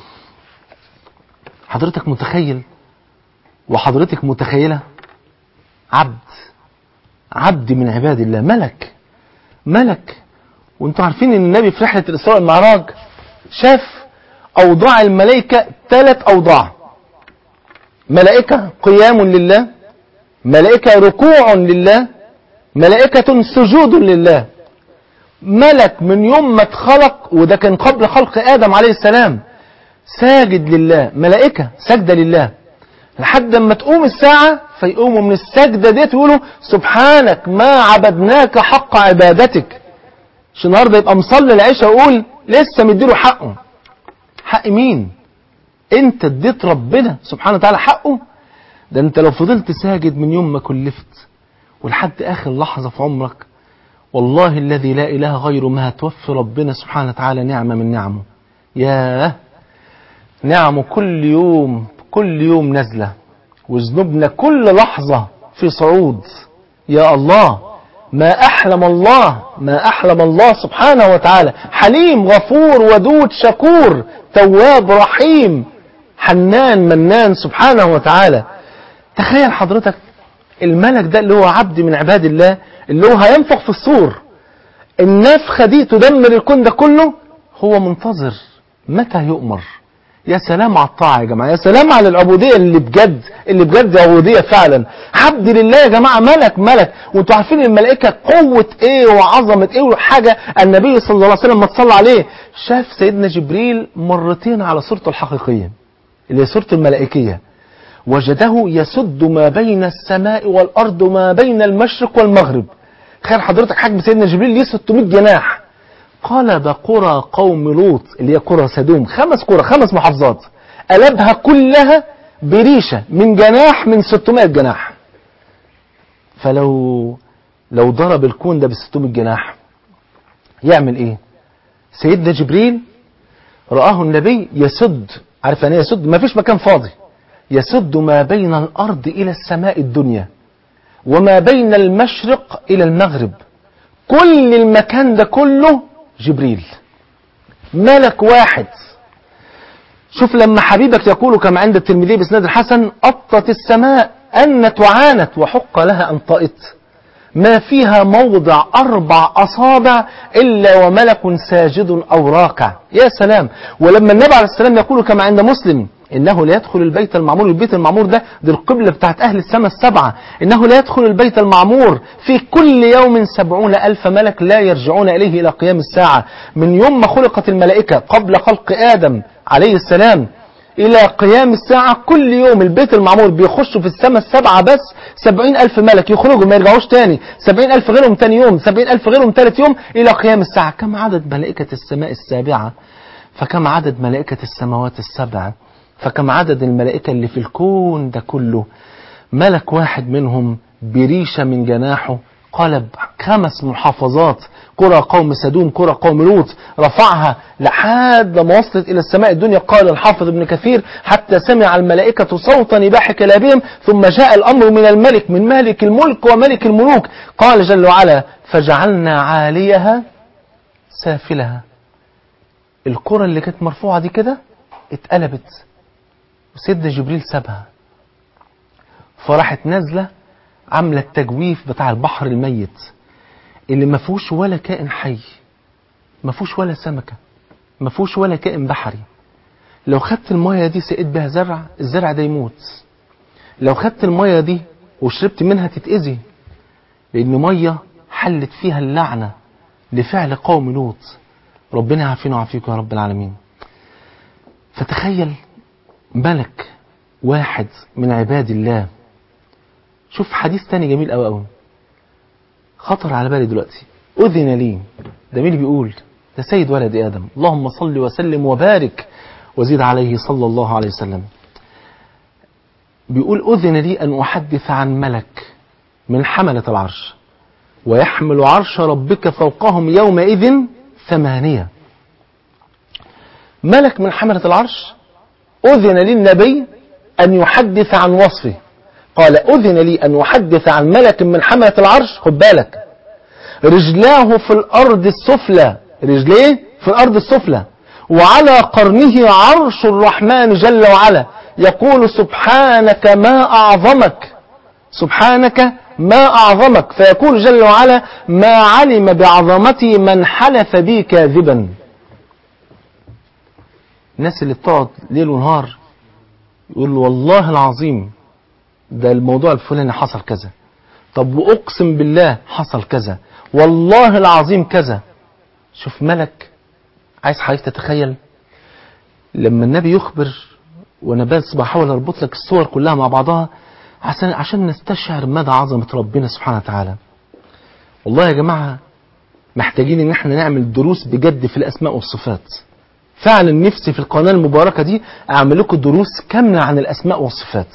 [SPEAKER 2] حضرتك متخيل وحضرتك متخيلة عبد عبد من عباد الله ملك ملك وانتوا عارفين ان النبي في رحلة الإسراء والمعراج شاف أوضاع الملائكة ثلاث أوضاع ملائكة قيام لله ملائكة ركوع لله ملائكة سجود لله ملك من يوم ما اتخلق وده كان قبل خلق آدم عليه السلام ساجد لله ملائكة سجدة لله لحد ما تقوم الساعة فيقوموا من السجدة دي يقولوا سبحانك ما عبدناك حق عبادتك مش النهارده يبقى مصلي العشاء ويقول لسه مديله حقه حق مين انت اديت ربنا سبحانه وتعالى حقه ده انت لو فضلت ساجد من يوم ما كلفت ولحد اخر لحظة في عمرك والله الذي لا اله غيره ما هتوفي ربنا سبحانه وتعالى نعمة من نعمه ياه نعمه كل يوم كل يوم نزلة وذنوبنا كل لحظة في صعود يا الله ما أحلم الله ما أحلم الله سبحانه وتعالى حليم غفور ودود شكور تواب رحيم حنان منان سبحانه وتعالى تخيل حضرتك الملك ده اللي هو عبد من عباد الله اللي هو هينفخ في الصور النفخة دي تدمر الكون ده كله هو منتظر متى يؤمر يا سلام على الطاعة يا جماعة يا سلام على العبودية اللي بجد اللي بجد عبودية فعلا عبد لله يا جماعة ملك ملك وانتوا عارفين الملائكة قوة ايه وعظمة ايه وحاجة النبي صلى الله عليه وسلم ما تصلى عليه شاف سيدنا جبريل مرتين على صورته الحقيقية اللي هي صورته الملائكية وجده يسد ما بين السماء والأرض ما بين المشرق والمغرب تخيل حضرتك حجم سيدنا جبريل ليه 600 جناح قلب قرى قوم لوط اللي هي قرى سدوم خمس قرى خمس محافظات قلبها كلها بريشة من جناح من 600 جناح فلو لو ضرب الكون ده ب 600 جناح يعمل ايه سيدنا جبريل رآه النبي يسد عارف يعني يسد ما فيش مكان فاضي يسد ما بين الأرض إلى السماء الدنيا وما بين المشرق إلى المغرب كل المكان ده كله جبريل ملك واحد شوف لما حبيبك يقول كما عند الترمذي باسناد الحسن أطت السماء أن تعانت وحق لها أن طئت ما فيها موضع أربع أصابع إلا وملك ساجد أو راكع يا سلام ولما النبي عليه السلام يقول كما عند مسلم إنه لا يدخل البيت المعمور البيت المعمور ده دي القبلة بتاعت أهل السماء السبعة إنه لا يدخل البيت المعمور في كل يوم سبعون ألف ملك لا يرجعون إليه إلى قيام الساعة من يوم ما خلقت الملائكة قبل خلق آدم عليه السلام إلى قيام الساعة كل يوم البيت المعمور بيخشوا في السماء السبعة بس سبعين ألف ملك يخرجوا ما يرجعوش تاني سبعين ألف غيرهم تاني يوم سبعين ألف غيرهم تالت يوم إلى قيام الساعة كم عدد ملائكة السماء السابعة فكم عدد ملائكة السماوات السبع فكم عدد الملائكة اللي في الكون ده كله ملك واحد منهم بريشة من جناحه قلب خمس محافظات قرى قوم سدوم قرى قوم لوط رفعها لحد ما وصلت إلى السماء الدنيا قال الحافظ ابن كثير حتى سمع الملائكة صوتا نباح كلابهم ثم جاء الأمر من الملك من مالك الملك وملك الملوك قال جل وعلا فجعلنا عاليها سافلها القرى اللي كانت مرفوعة دي كده اتقلبت وسيدنا جبريل سابها فراحت نازلة عاملة التجويف بتاع البحر الميت اللي ما فيهوش ولا كائن حي ما فيهوش ولا سمكة ما فيهوش ولا كائن بحري لو خدت المية دي سقيت بها زرع الزرع ده يموت لو خدت المية دي وشربت منها تتأذي لأن مية حلت فيها اللعنة لفعل قوم لوط ربنا يعافينا ويعافيكم يا رب العالمين فتخيل ملك واحد من عباد الله شوف حديث تاني جميل قوي قوي خطر على بالي دلوقتي أذن لي ده مين اللي بيقول ده سيد ولد آدم اللهم صل وسلم وبارك وزيد عليه صلى الله عليه وسلم بيقول أذن لي أن أحدث عن ملك من حملة العرش ويحمل عرش ربك فوقهم يومئذ ثمانية ملك من حملة العرش أذن للنبي أن يحدث عن وصفه قال أذن لي أن أحدث عن ملك من حملة العرش خد بالك رجلاه في الأرض السفلى رجليه في الأرض السفلى وعلى قرنه عرش الرحمن جل وعلا يقول سبحانك ما أعظمك سبحانك ما أعظمك فيقول جل وعلا ما علم بعظمتي من حلف بي كاذبا الناس اللي بتقعد ليل ونهار يقول له والله العظيم ده الموضوع الفلاني حصل كذا طب وأقسم بالله حصل كذا والله العظيم كذا شوف ملك عايز حضرتك تتخيل لما النبي يخبر وانا بس بحاول اربط لك الصور كلها مع بعضها عشان عشان نستشعر مدى عظمه ربنا سبحانه وتعالى. والله يا جماعه محتاجين ان احنا نعمل دروس بجد في الاسماء والصفات. فعلا نفسي في القناه المباركه دي اعمل لكم دروس كامله عن الاسماء والصفات.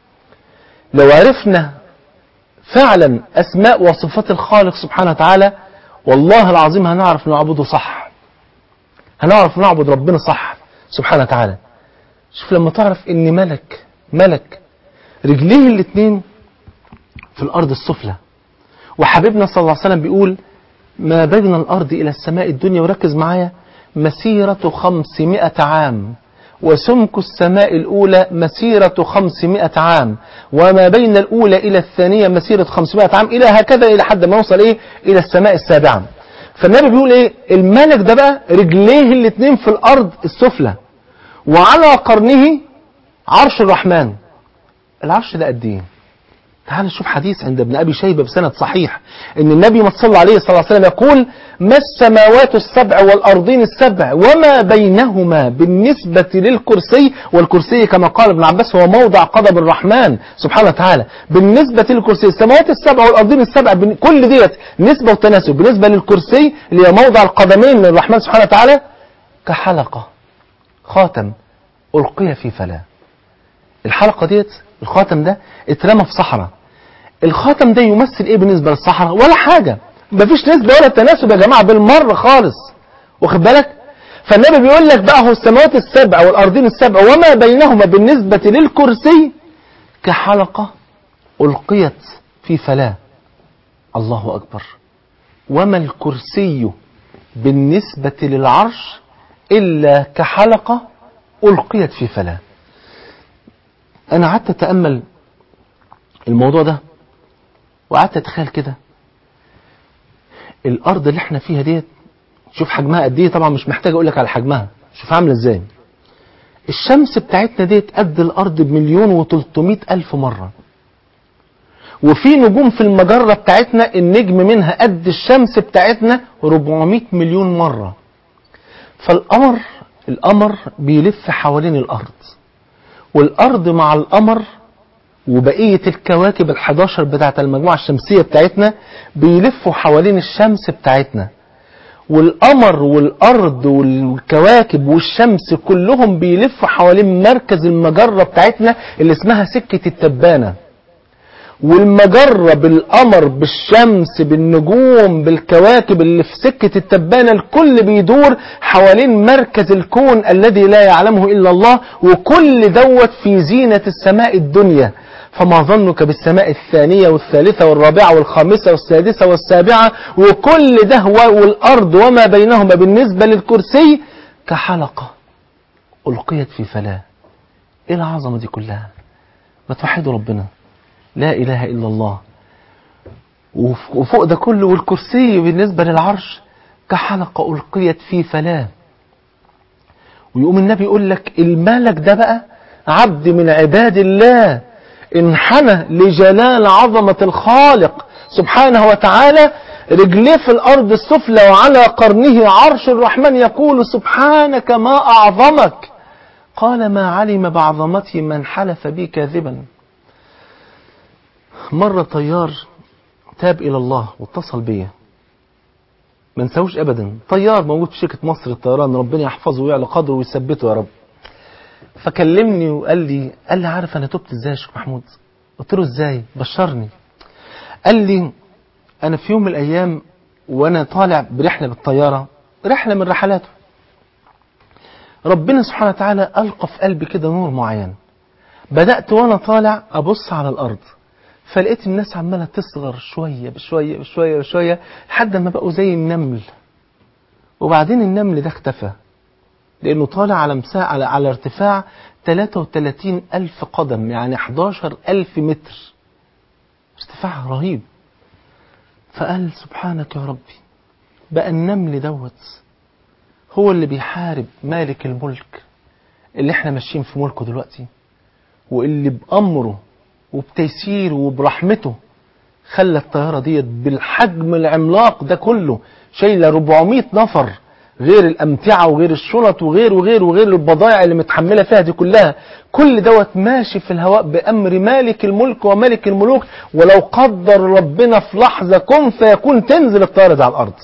[SPEAKER 2] لو عرفنا فعلا اسماء وصفات الخالق سبحانه وتعالى والله العظيم هنعرف نعبده صح. هنعرف نعبد ربنا صح سبحانه وتعالى. شوف لما تعرف ان ملك ملك رجليه الاثنين في الارض السفلى وحبيبنا صلى الله عليه وسلم بيقول ما بين الارض الى السماء الدنيا وركز معايا مسيرة خمسمائة عام وسمك السماء الأولى مسيرة خمسمائة عام وما بين الأولى إلى الثانية مسيرة خمسمائة عام إلى هكذا إلى حد ما نوصل إيه إلى السماء السابعة فالنبي بيقول إيه الملك ده بقى رجليه الاثنين في الأرض السفلى وعلى قرنه عرش الرحمن العرش ده قد ايه تعال نشوف حديث عند ابن ابي شيبه بسند صحيح ان النبي ما صلى عليه صلى الله عليه وسلم يقول ما السماوات السبع والارضين السبع وما بينهما بالنسبه للكرسي والكرسي كما قال ابن عباس هو موضع قدم الرحمن سبحانه وتعالى بالنسبه للكرسي السماوات السبع والارضين السبع كل ديت نسبه وتناسب بالنسبه للكرسي اللي هي موضع القدمين للرحمن سبحانه وتعالى كحلقه خاتم ألقي في فلاة الحلقة ديت الخاتم ده اترمى في صحراء الخاتم ده يمثل ايه بالنسبة للصحراء ولا حاجة مفيش نسبة ولا تناسب يا جماعة بالمرة خالص واخد بالك فالنبي بيقول لك بقى هو السماوات السبع والأرضين السبع وما بينهما بالنسبة للكرسي كحلقة ألقيت في فلاة الله أكبر وما الكرسي بالنسبة للعرش إلا كحلقة ألقيت في فلاة أنا قعدت أتأمل الموضوع ده وقعدت أتخيل كده الأرض اللي احنا فيها ديت شوف حجمها قد ايه طبعا مش محتاج أقول لك على حجمها شوف عاملة ازاي الشمس بتاعتنا ديت قد الأرض بمليون وتلتمائة ألف مرة وفي نجوم في المجرة بتاعتنا النجم منها قد الشمس بتاعتنا 400 مليون مرة فالقمر القمر بيلف حوالين الأرض والأرض مع القمر وبقية الكواكب ال11 بتاعت المجموعة الشمسية بتاعتنا بيلفوا حوالين الشمس بتاعتنا والقمر والأرض والكواكب والشمس كلهم بيلفوا حوالين مركز المجرة بتاعتنا اللي اسمها سكة التبانة والمجرة بالقمر بالشمس بالنجوم بالكواكب اللي في سكة التبانة الكل بيدور حوالين مركز الكون الذي لا يعلمه إلا الله وكل دوت في زينة السماء الدنيا فما ظنك بالسماء الثانية والثالثة والرابعة والخامسة والسادسة والسابعة وكل ده والأرض وما بينهما بالنسبة للكرسي كحلقة ألقيت في فلاة إيه العظمة دي كلها ما توحدوا ربنا لا إله إلا الله وف- وفوق ده كله والكرسي بالنسبة للعرش كحلقة ألقيت في فلاة ويقوم النبي يقول لك الملك ده بقى عبد من عباد الله انحنى لجلال عظمة الخالق سبحانه وتعالى رجليه في الأرض السفلى وعلى قرنه عرش الرحمن يقول سبحانك ما أعظمك قال ما علم بعظمته من حلف بي كاذبا مرة طيار تاب إلى الله واتصل بيا ما نساوش أبدا طيار موجود في شركة مصر الطيران ربنا يحفظه ويعلى قدره ويثبته يا رب فكلمني وقال لي قال لي عارف أنا تبت إزاي يا شيخ محمود قلت له إزاي بشرني قال لي أنا في يوم من الأيام وأنا طالع برحلة بالطيارة رحلة من رحلاته ربنا سبحانه وتعالى ألقى في قلبي كده نور معين بدأت وأنا طالع أبص على الأرض فلقيت الناس عمالة تصغر شوية بشوية بشوية بشوية لحد ما بقوا زي النمل وبعدين النمل ده اختفى لأنه طالع على مساحة على, على ارتفاع 33 ألف قدم يعني 11 ألف متر ارتفاع رهيب فقال سبحانك يا ربي بقى النمل دوت هو اللي بيحارب مالك الملك اللي احنا ماشيين في ملكه دلوقتي واللي بأمره وبتيسيره وبرحمته خلى الطيارة ديت بالحجم العملاق ده كله شايلة 400 نفر غير الأمتعة وغير الشنط وغير وغير وغير البضائع اللي متحملة فيها دي كلها كل دوت ماشي في الهواء بأمر مالك الملك وملك الملوك ولو قدر ربنا في لحظة كن فيكون تنزل الطيارة دي على الأرض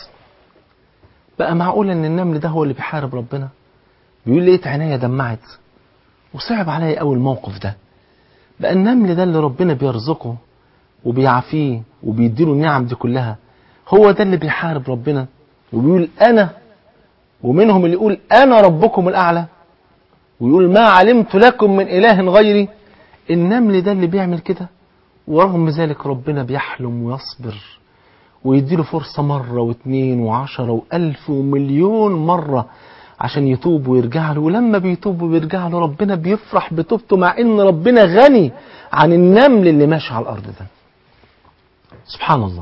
[SPEAKER 2] بقى معقول ان النمل ده هو اللي بيحارب ربنا بيقول لقيت عينيا دمعت وصعب عليا قوي الموقف ده بقى النمل ده اللي ربنا بيرزقه وبيعافيه وبيديله النعم دي كلها هو ده اللي بيحارب ربنا وبيقول انا ومنهم اللي يقول انا ربكم الاعلى ويقول ما علمت لكم من اله غيري النمل ده اللي بيعمل كده ورغم ذلك ربنا بيحلم ويصبر ويديله فرصة مرة واثنين وعشرة وألف ومليون مرة عشان يتوب ويرجع له ولما بيتوب ويرجع له ربنا بيفرح بتوبته مع ان ربنا غني عن النمل اللي ماشي على الارض ده سبحان الله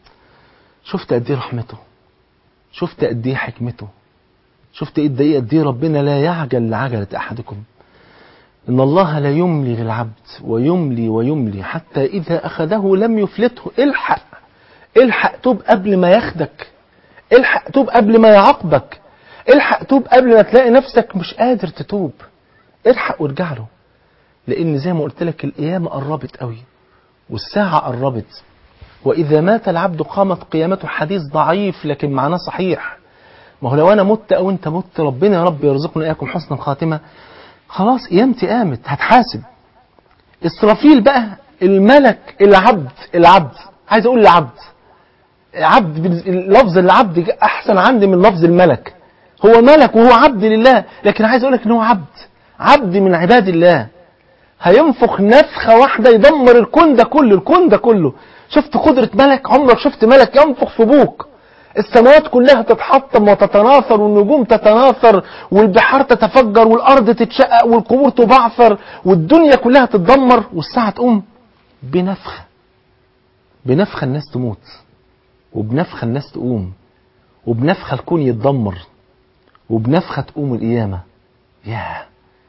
[SPEAKER 2] شفت قد ايه رحمته شفت قد ايه حكمته شفت قد ايه قد ايه ربنا لا يعجل لعجلة احدكم ان الله لا يملي للعبد ويملي ويملي حتى اذا اخذه لم يفلته الحق الحق توب قبل ما ياخدك الحق توب قبل ما يعاقبك الحق توب قبل ما تلاقي نفسك مش قادر تتوب الحق وارجع له لان زي ما قلت لك القيامه قربت قوي والساعه قربت واذا مات العبد قامت قيامته حديث ضعيف لكن معناه صحيح ما هو لو انا مت او انت مت ربنا يا رب يرزقنا اياكم حسن الخاتمه خلاص قيامتي قامت هتحاسب اسرافيل بقى الملك العبد العبد عايز اقول العبد عبد لفظ العبد احسن عندي من لفظ الملك هو ملك وهو عبد لله لكن عايز اقول لك ان هو عبد عبد من عباد الله هينفخ نفخه واحده يدمر الكون ده كله الكون ده كله شفت قدره ملك عمرك شفت ملك ينفخ في بوك السماوات كلها تتحطم وتتناثر والنجوم تتناثر والبحار تتفجر والارض تتشقق والقبور تبعثر والدنيا كلها تتدمر والساعه تقوم بنفخه بنفخه الناس تموت وبنفخه الناس تقوم وبنفخه الكون يتدمر وبنفخة تقوم القيامة يا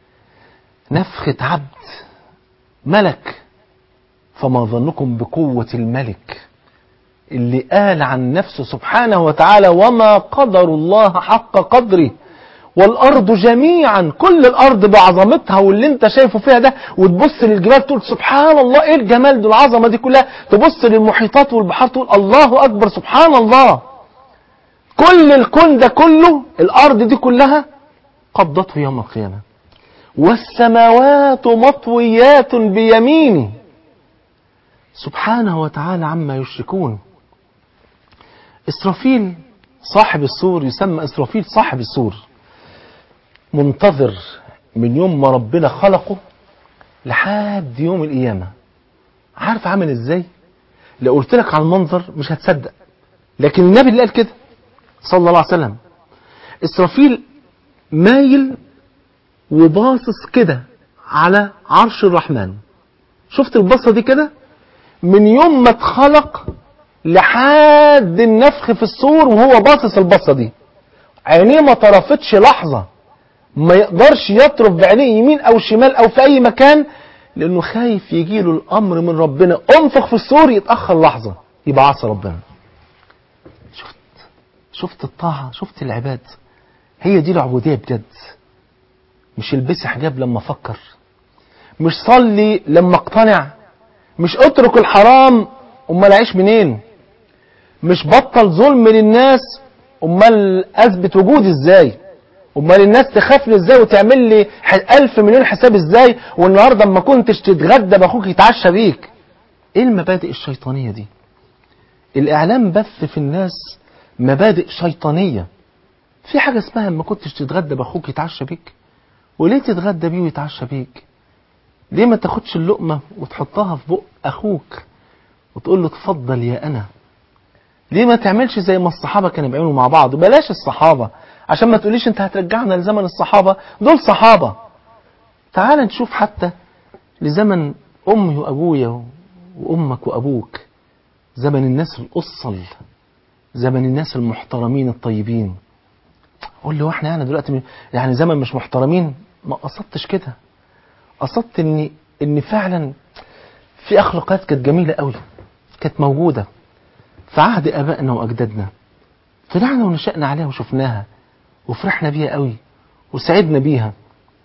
[SPEAKER 2] نفخة عبد ملك فما ظنكم بقوة الملك اللي قال عن نفسه سبحانه وتعالى وما قدر الله حق قدره والأرض جميعا كل الأرض بعظمتها واللي انت شايفه فيها ده وتبص للجبال تقول سبحان الله ايه الجمال دي العظمة دي كلها تبص للمحيطات والبحار تقول الله أكبر سبحان الله كل الكون ده كله الأرض دي كلها قبضته يوم القيامة والسماوات مطويات بيمينه سبحانه وتعالى عما يشركون إسرافيل صاحب السور يسمى إسرافيل صاحب السور منتظر من يوم ما ربنا خلقه لحد يوم القيامة عارف عامل ازاي لو قلت لك على المنظر مش هتصدق لكن النبي اللي قال كده صلى الله عليه وسلم إسرافيل مايل وباصص كده على عرش الرحمن شفت البصة دي كده من يوم ما اتخلق لحد النفخ في الصور وهو باصص البصة دي عينيه ما طرفتش لحظة ما يقدرش يطرف بعينيه يمين او شمال او في اي مكان لانه خايف يجيله الامر من ربنا انفخ في الصور يتاخر لحظه يبقى عصى ربنا شفت شفت الطاعه شفت العباد هي دي العبوديه بجد مش البسي حجاب لما افكر مش صلي لما اقتنع مش اترك الحرام امال اعيش منين مش بطل ظلم للناس امال اثبت وجودي ازاي امال الناس تخاف لي ازاي وتعمل لي ألف مليون حساب ازاي والنهارده اما كنتش تتغدى باخوك يتعشى بيك ايه المبادئ الشيطانيه دي الاعلام بث في الناس مبادئ شيطانيه في حاجه اسمها اما كنتش تتغدى باخوك يتعشى بيك وليه تتغدى بيه ويتعشى بيك ليه ما تاخدش اللقمه وتحطها في بق اخوك وتقول له اتفضل يا انا ليه ما تعملش زي ما الصحابه كانوا بيعملوا مع بعض بلاش الصحابه عشان ما تقوليش انت هترجعنا لزمن الصحابة دول صحابة تعال نشوف حتى لزمن أمي وأبويا وأمك وأبوك زمن الناس الأصل زمن الناس المحترمين الطيبين قول لي واحنا يعني دلوقتي يعني زمن مش محترمين ما قصدتش كده قصدت ان ان فعلا في اخلاقات كانت جميله قوي كانت موجوده في عهد ابائنا واجدادنا طلعنا ونشأنا عليها وشفناها وفرحنا بيها قوي وسعدنا بيها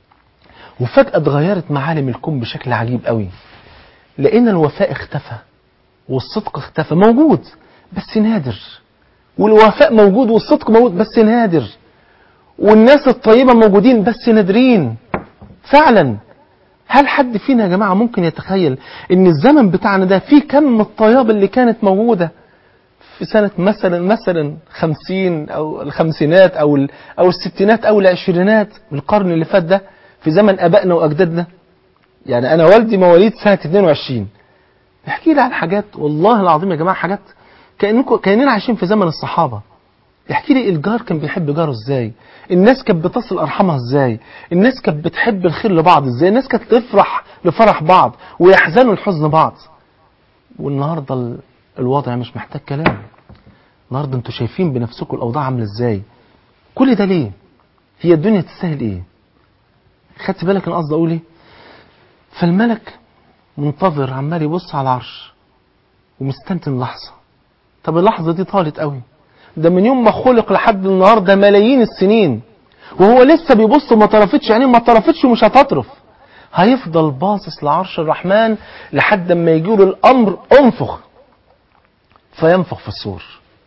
[SPEAKER 2] وفجأة اتغيرت معالم الكون بشكل عجيب قوي لقينا الوفاء اختفى والصدق اختفى موجود بس نادر والوفاء موجود والصدق موجود بس نادر والناس الطيبة موجودين بس نادرين فعلا هل حد فينا يا جماعة ممكن يتخيل ان الزمن بتاعنا ده فيه كم الطياب اللي كانت موجودة في سنة مثلا مثلا خمسين أو الخمسينات أو أو الستينات أو العشرينات من القرن اللي فات ده في زمن آبائنا وأجدادنا يعني أنا والدي مواليد سنة 22 احكي لي عن حاجات والله العظيم يا جماعة حاجات كأنكم كأننا عايشين في زمن الصحابة احكي لي الجار كان بيحب جاره ازاي الناس كانت بتصل ارحامها ازاي الناس كانت بتحب الخير لبعض ازاي الناس كانت تفرح لفرح بعض ويحزنوا لحزن بعض والنهارده الوضع مش محتاج كلام النهارده انتوا شايفين بنفسكم الاوضاع عامله ازاي كل ده ليه هي الدنيا تستاهل ايه خدت بالك انا قصدي اقول ايه فالملك منتظر عمال يبص على العرش ومستنتن لحظه طب اللحظه دي طالت قوي ده من يوم ما خلق لحد النهارده ملايين السنين وهو لسه بيبص وما طرفتش عينيه ما طرفتش ومش هتطرف هيفضل باصص لعرش الرحمن لحد ما يجيله الامر انفخ فينفخ في الصور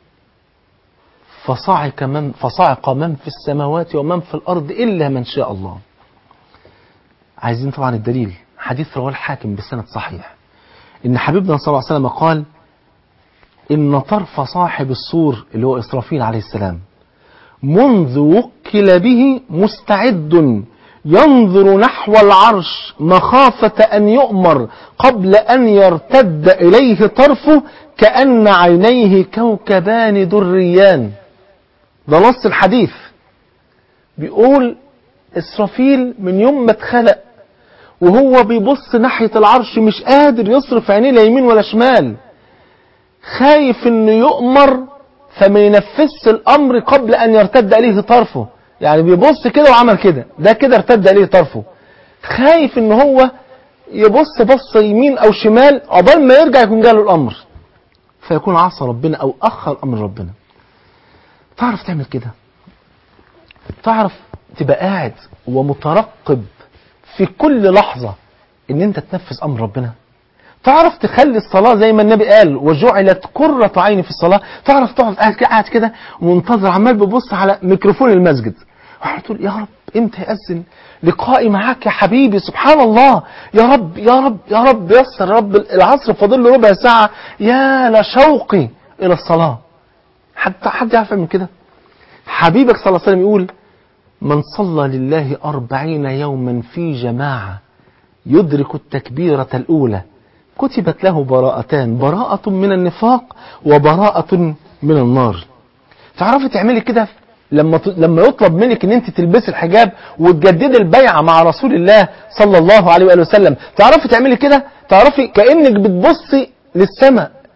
[SPEAKER 2] فصعق من فصعق من في السماوات ومن في الارض الا من شاء الله. عايزين طبعا الدليل حديث رواه الحاكم بسند صحيح ان حبيبنا صلى الله عليه وسلم قال ان طرف صاحب الصور اللي هو اسرافيل عليه السلام منذ وكل به مستعد ينظر نحو العرش مخافة أن يؤمر قبل أن يرتد إليه طرفه كأن عينيه كوكبان دريان ده نص الحديث بيقول إسرافيل من يوم ما اتخلق وهو بيبص ناحية العرش مش قادر يصرف عينيه لا يمين ولا شمال خايف انه يؤمر فما ينفذش الامر قبل ان يرتد اليه طرفه يعني بيبص كده وعمل كده ده كده ارتد اليه طرفه خايف ان هو يبص بص يمين او شمال عقبال ما يرجع يكون جاله الامر فيكون عصى ربنا او اخر امر ربنا تعرف تعمل كده تعرف تبقى قاعد ومترقب في كل لحظة ان انت تنفذ امر ربنا تعرف تخلي الصلاة زي ما النبي قال وجعلت قرة عيني في الصلاة تعرف تقعد قاعد كده قاعد كده ومنتظر عمال ببص على ميكروفون المسجد وعمال تقول يا رب امتى يأذن لقائي معاك يا حبيبي سبحان الله يا رب يا رب يا رب يسر يا رب العصر فاضل له ربع ساعة يا لشوقي إلى الصلاة حد حد يعرف من كده حبيبك صلى الله عليه وسلم يقول من صلى لله أربعين يوما في جماعة يدرك التكبيرة الأولى كتبت له براءتان براءة من النفاق وبراءة من النار تعرفي تعملي كده لما ت... لما يطلب منك ان انت تلبسي الحجاب وتجددي البيعه مع رسول الله صلى الله عليه واله وسلم تعرفي تعملي كده تعرفي كانك بتبصي للسماء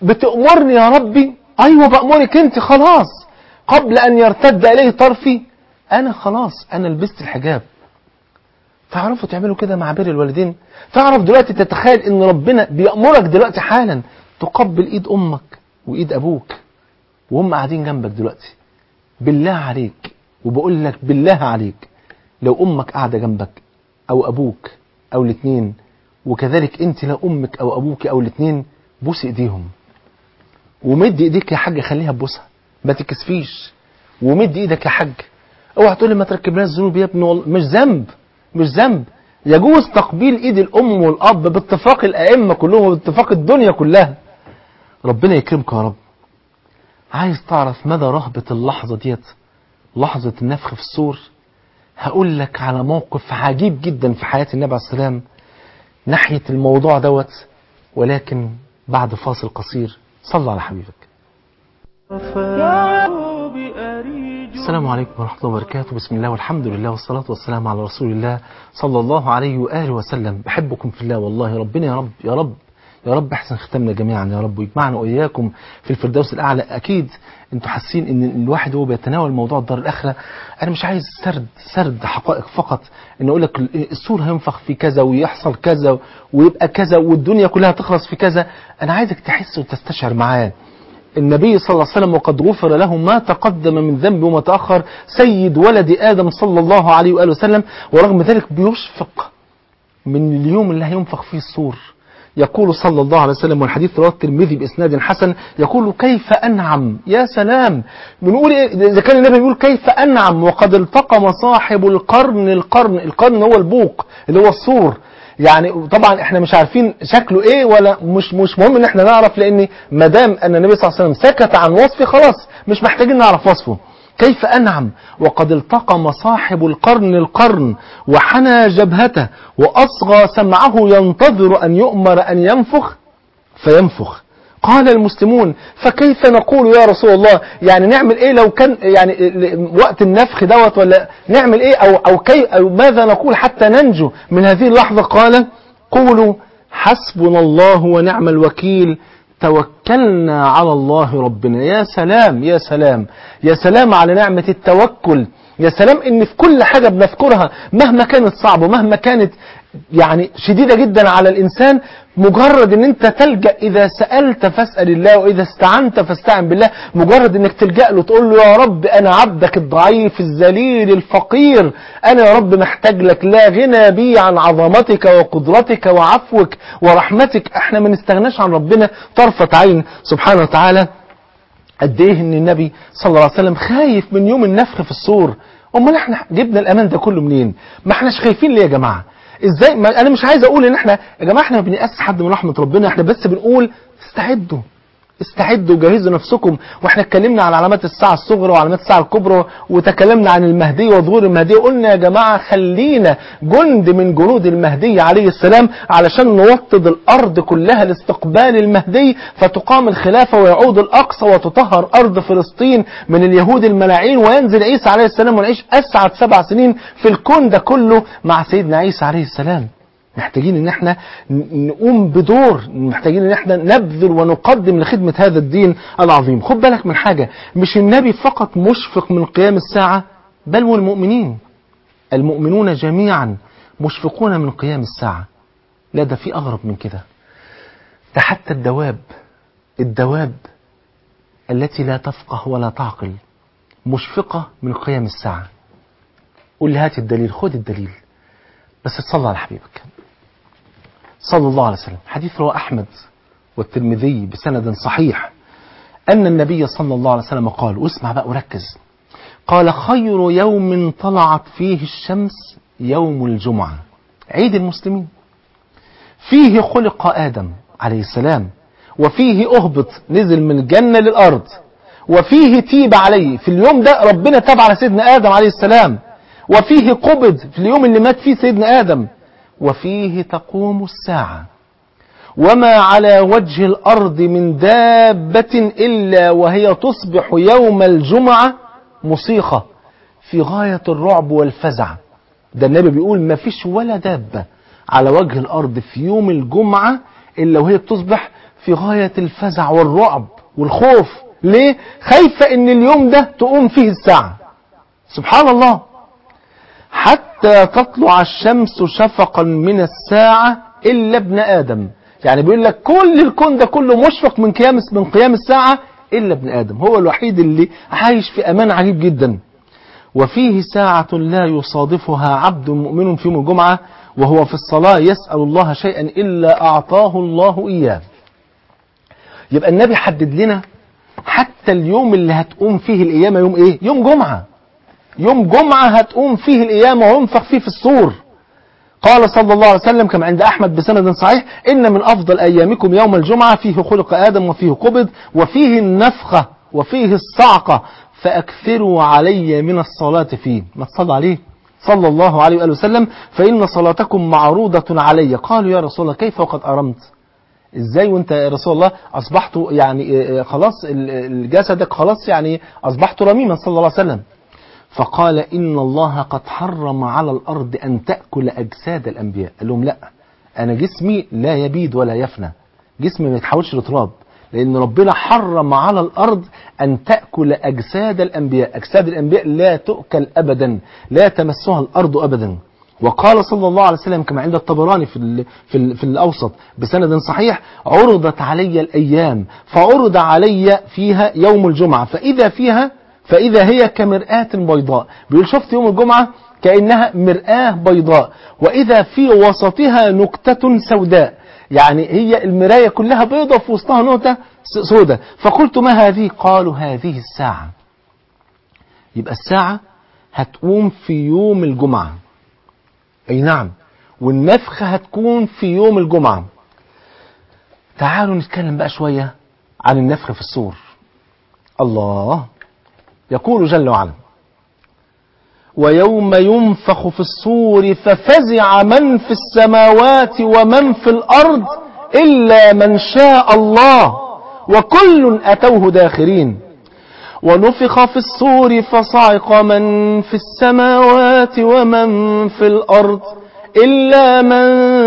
[SPEAKER 2] بتأمرني يا ربي أيوة بأمرك أنت خلاص قبل أن يرتد إليه طرفي أنا خلاص أنا لبست الحجاب تعرفوا تعملوا كده مع بر الوالدين تعرف دلوقتي تتخيل ان ربنا بيأمرك دلوقتي حالا تقبل ايد امك وايد ابوك وهم قاعدين جنبك دلوقتي بالله عليك وبقول لك بالله عليك لو امك قاعده جنبك او ابوك او الاثنين وكذلك انت لو امك او ابوك او الاثنين بوس ايديهم ومد ايديك يا حاج خليها تبوسها ما تكسفيش ومد ايدك يا حاج اوعى تقول لي ما تركبناش ذنوب يا ابني والله مش ذنب مش ذنب يجوز تقبيل ايد الام والاب باتفاق الائمه كلهم وباتفاق الدنيا كلها ربنا يكرمك يا رب عايز تعرف مدى رهبة اللحظة ديت لحظة النفخ في الصور هقول لك على موقف عجيب جدا في حياة النبي عليه السلام ناحية الموضوع دوت ولكن بعد فاصل قصير صلى على حبيبك السلام عليكم ورحمة الله وبركاته بسم الله والحمد لله والصلاة والسلام على رسول الله صلى الله عليه وآله وسلم بحبكم في الله والله ربنا يا رب يا رب يا رب احسن ختمنا جميعا يا رب ويجمعنا واياكم في الفردوس الاعلى اكيد انتوا حاسين ان الواحد وهو بيتناول موضوع الدار الاخره انا مش عايز سرد سرد حقائق فقط ان اقول لك السور هينفخ في كذا ويحصل كذا ويبقى كذا والدنيا كلها تخلص في كذا انا عايزك تحس وتستشعر معايا النبي صلى الله عليه وسلم وقد غفر له ما تقدم من ذنبه وما تأخر سيد ولد آدم صلى الله عليه وآله وسلم ورغم ذلك بيشفق من اليوم اللي هينفخ فيه الصور يقول صلى الله عليه وسلم والحديث رواه الترمذي بإسناد حسن يقول كيف أنعم يا سلام بنقول إيه إذا كان النبي بيقول كيف أنعم وقد التقم صاحب القرن القرن القرن هو البوق اللي هو الصور يعني طبعا احنا مش عارفين شكله ايه ولا مش مش مهم ان احنا نعرف لان ما دام ان النبي صلى الله عليه وسلم سكت عن وصفه خلاص مش محتاجين نعرف وصفه كيف أنعم وقد التقم صاحب القرن القرن وحنى جبهته وأصغى سمعه ينتظر أن يؤمر أن ينفخ فينفخ قال المسلمون فكيف نقول يا رسول الله يعني نعمل ايه لو كان يعني وقت النفخ دوت ولا نعمل ايه او او كي او ماذا نقول حتى ننجو من هذه اللحظه قال قولوا حسبنا الله ونعم الوكيل توكلنا على الله ربنا يا سلام يا سلام يا سلام على نعمة التوكل يا سلام ان في كل حاجة بنذكرها مهما كانت صعبة مهما كانت يعني شديدة جدا على الإنسان مجرد ان انت تلجأ اذا سألت فاسأل الله واذا استعنت فاستعن بالله مجرد انك تلجأ له تقول له يا رب انا عبدك الضعيف الذليل الفقير انا يا رب محتاج لك لا غنى بي عن عظمتك وقدرتك وعفوك ورحمتك احنا ما نستغناش عن ربنا طرفة عين سبحانه وتعالى قد ايه ان النبي صلى الله عليه وسلم خايف من يوم النفخ في الصور امال احنا جبنا الامان ده كله منين ما احناش خايفين ليه يا جماعه ازاي ما انا مش عايز اقول ان احنا يا جماعه احنا ما بنقاس حد من رحمه ربنا احنا بس بنقول استعدوا استعدوا جهزوا نفسكم واحنا اتكلمنا عن علامات الساعة الصغرى وعلامات الساعة الكبرى وتكلمنا عن المهدي وظهور المهدي وقلنا يا جماعة خلينا جند من جنود المهدي عليه السلام علشان نوطد الأرض كلها لاستقبال المهدي فتقام الخلافة ويعود الأقصى وتطهر أرض فلسطين من اليهود الملاعين وينزل عيسى عليه السلام ونعيش أسعد سبع سنين في الكون ده كله مع سيدنا عيسى عليه السلام محتاجين ان احنا نقوم بدور محتاجين ان احنا نبذل ونقدم لخدمة هذا الدين العظيم خد بالك من حاجة مش النبي فقط مشفق من قيام الساعة بل والمؤمنين المؤمنون جميعا مشفقون من قيام الساعة لا ده في أغرب من كده ده حتى الدواب الدواب التي لا تفقه ولا تعقل مشفقة من قيام الساعة قول لي هات الدليل خد الدليل بس تصلى على حبيبك صلى الله عليه وسلم حديث رواه أحمد والترمذي بسند صحيح أن النبي صلى الله عليه وسلم قال واسمع بقى وركز قال خير يوم طلعت فيه الشمس يوم الجمعة عيد المسلمين فيه خلق آدم عليه السلام وفيه أهبط نزل من الجنة للأرض وفيه تيب عليه في اليوم ده ربنا تاب على سيدنا آدم عليه السلام وفيه قبض في اليوم اللي مات فيه سيدنا آدم وفيه تقوم الساعة وما على وجه الأرض من دابة إلا وهي تصبح يوم الجمعة مصيخة في غاية الرعب والفزع ده النبي بيقول ما فيش ولا دابة على وجه الأرض في يوم الجمعة إلا وهي بتصبح في غاية الفزع والرعب والخوف ليه؟ خايفة ان اليوم ده تقوم فيه الساعة سبحان الله حتى تطلع الشمس شفقا من الساعة إلا ابن آدم يعني بيقول لك كل الكون ده كله مشفق من قيام من قيام الساعة إلا ابن آدم هو الوحيد اللي عايش في أمان عجيب جدا وفيه ساعة لا يصادفها عبد مؤمن في يوم الجمعة وهو في الصلاة يسأل الله شيئا إلا أعطاه الله إياه يبقى النبي حدد لنا حتى اليوم اللي هتقوم فيه القيامة يوم إيه؟ يوم جمعة يوم جمعة هتقوم فيه القيامة وينفخ فيه في الصور قال صلى الله عليه وسلم كما عند أحمد بسند صحيح إن من أفضل أيامكم يوم الجمعة فيه خلق آدم وفيه قبض وفيه النفخة وفيه الصعقة فأكثروا علي من الصلاة فيه ما تصلى عليه صلى الله عليه وآله وسلم فإن صلاتكم معروضة علي قالوا يا رسول الله كيف وقد أرمت ازاي وانت يا رسول الله اصبحت يعني خلاص جسدك خلاص يعني اصبحت رميما صلى الله عليه وسلم فقال إن الله قد حرم على الأرض أن تأكل أجساد الأنبياء قال لهم لا أنا جسمي لا يبيد ولا يفنى جسمي ما يتحولش لتراب لأن ربنا حرم على الأرض أن تأكل أجساد الأنبياء أجساد الأنبياء لا تؤكل أبدا لا تمسها الأرض أبدا وقال صلى الله عليه وسلم كما عند الطبراني في ال في, ال في الأوسط بسند صحيح عرضت علي الأيام فعرض علي فيها يوم الجمعة فإذا فيها فإذا هي كمرآة بيضاء بيقول شفت يوم الجمعة كأنها مرآة بيضاء وإذا في وسطها نكتة سوداء يعني هي المراية كلها بيضة في وسطها نقطة سوداء فقلت ما هذه قالوا هذه الساعة يبقى الساعة هتقوم في يوم الجمعة أي نعم والنفخة هتكون في يوم الجمعة تعالوا نتكلم بقى شوية عن النفخ في الصور الله يقول جل وعلا ويوم ينفخ في الصور ففزع من في السماوات ومن في الأرض إلا من شاء الله وكل أتوه داخرين ونفخ في الصور فصعق من في السماوات ومن في الأرض إلا من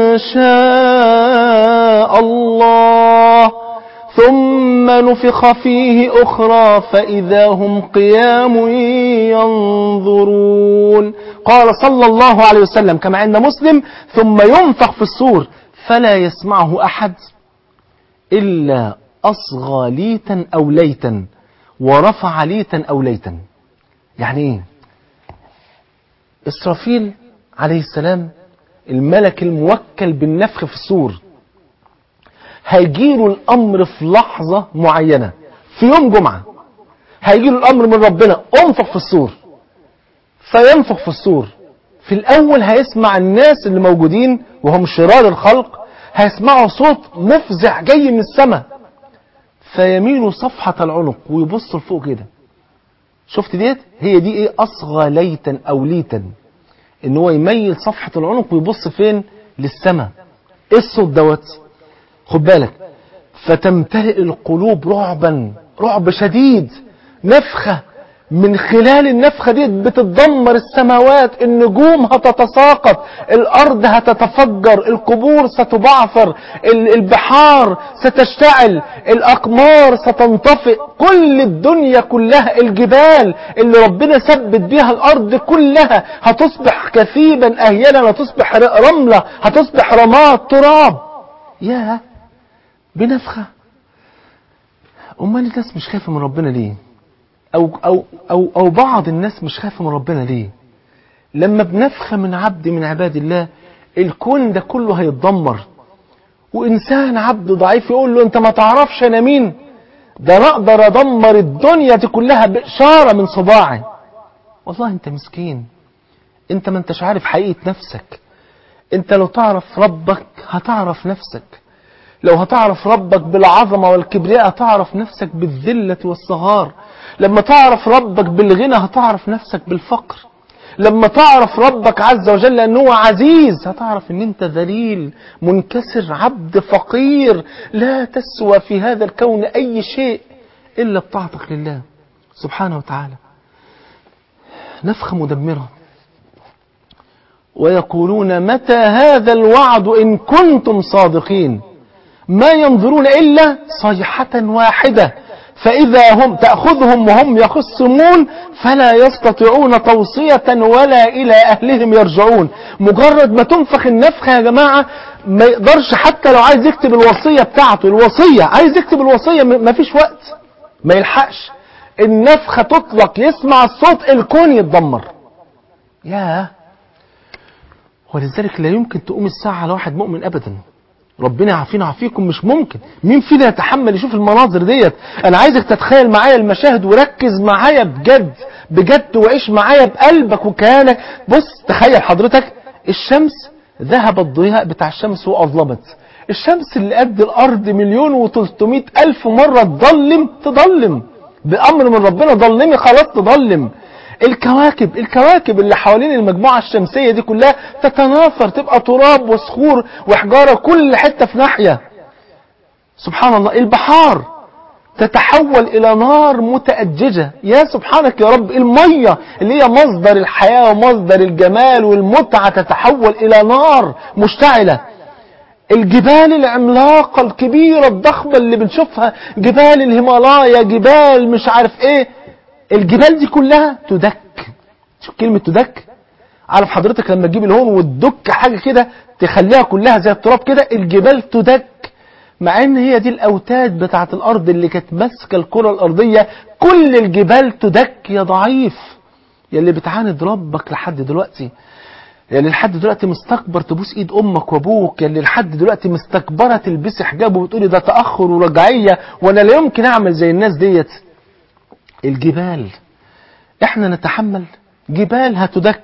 [SPEAKER 2] شاء الله ثم نفخ فيه أخرى فإذا هم قيام ينظرون قال صلى الله عليه وسلم كما عند مسلم ثم ينفخ في الصور فلا يسمعه أحد إلا أصغى ليتا أو ليتا ورفع ليتا أو ليتا يعني إيه إسرافيل عليه السلام الملك الموكل بالنفخ في الصور هيجيله الأمر في لحظة معينة في يوم جمعة هيجيله الأمر من ربنا انفخ في الصور فينفخ في الصور في الأول هيسمع الناس اللي موجودين وهم شرار الخلق هيسمعوا صوت مفزع جاي من السماء فيميل صفحة العنق ويبص لفوق كده شفت ديت هي دي ايه اصغى ليتا او ليتا ان هو يميل صفحة العنق ويبص فين للسماء ايه الصوت دوت خد بالك فتمتلئ القلوب رعبا رعب شديد نفخة من خلال النفخة دي بتتدمر السماوات النجوم هتتساقط الأرض هتتفجر القبور ستبعثر البحار ستشتعل الأقمار ستنطفئ كل الدنيا كلها الجبال اللي ربنا ثبت بيها الأرض كلها هتصبح كثيبا أهيلا هتصبح رملة هتصبح رماد تراب يا بنفخة أمال الناس مش خايفة من ربنا ليه أو, أو, أو, أو بعض الناس مش خايفة من ربنا ليه لما بنفخة من عبد من عباد الله الكون ده كله هيتدمر وإنسان عبد ضعيف يقول له أنت ما تعرفش أنا مين ده أنا أقدر أدمر الدنيا دي كلها بإشارة من صباعي والله أنت مسكين أنت ما أنتش عارف حقيقة نفسك أنت لو تعرف ربك هتعرف نفسك لو هتعرف ربك بالعظمة والكبرياء هتعرف نفسك بالذلة والصغار لما تعرف ربك بالغنى هتعرف نفسك بالفقر لما تعرف ربك عز وجل أنه هو عزيز هتعرف أن أنت ذليل منكسر عبد فقير لا تسوى في هذا الكون أي شيء إلا بطاعتك لله سبحانه وتعالى نفخة مدمرة ويقولون متى هذا الوعد إن كنتم صادقين ما ينظرون إلا صيحة واحدة فإذا هم تأخذهم وهم يخصمون فلا يستطيعون توصية ولا إلى أهلهم يرجعون مجرد ما تنفخ النفخة يا جماعة ما يقدرش حتى لو عايز يكتب الوصية بتاعته الوصية عايز يكتب الوصية ما فيش وقت ما يلحقش النفخة تطلق يسمع الصوت الكون يتدمر ياه ولذلك لا يمكن تقوم الساعة على واحد مؤمن أبدا ربنا يعافينا ويعافيكم مش ممكن مين فينا يتحمل يشوف المناظر ديت انا عايزك تتخيل معايا المشاهد وركز معايا بجد بجد وعيش معايا بقلبك وكيانك بص تخيل حضرتك الشمس ذهب الضياء بتاع الشمس واظلمت الشمس اللي قد الارض مليون وتلتمائة الف مرة تضلم تضلم بامر من ربنا ضلمي خلاص تضلم الكواكب الكواكب اللي حوالين المجموعة الشمسية دي كلها تتناثر تبقى تراب وصخور وحجارة كل حتة في ناحية سبحان الله البحار تتحول إلى نار متأججة يا سبحانك يا رب المية اللي هي مصدر الحياة ومصدر الجمال والمتعة تتحول إلى نار مشتعلة الجبال العملاقة الكبيرة الضخمة اللي بنشوفها جبال الهيمالايا جبال مش عارف ايه الجبال دي كلها تدك شوف كلمة تدك عارف حضرتك لما تجيب الهون وتدك حاجة كده تخليها كلها زي التراب كده الجبال تدك مع ان هي دي الاوتاد بتاعت الارض اللي كانت ماسكه الكره الارضيه كل الجبال تدك يا ضعيف يا اللي بتعاند ربك لحد دلوقتي يا اللي لحد دلوقتي مستكبر تبوس ايد امك وابوك يا اللي لحد دلوقتي مستكبره تلبسي حجاب وبتقولي ده تاخر ورجعيه وانا لا يمكن اعمل زي الناس ديت الجبال احنا نتحمل جبال هتدك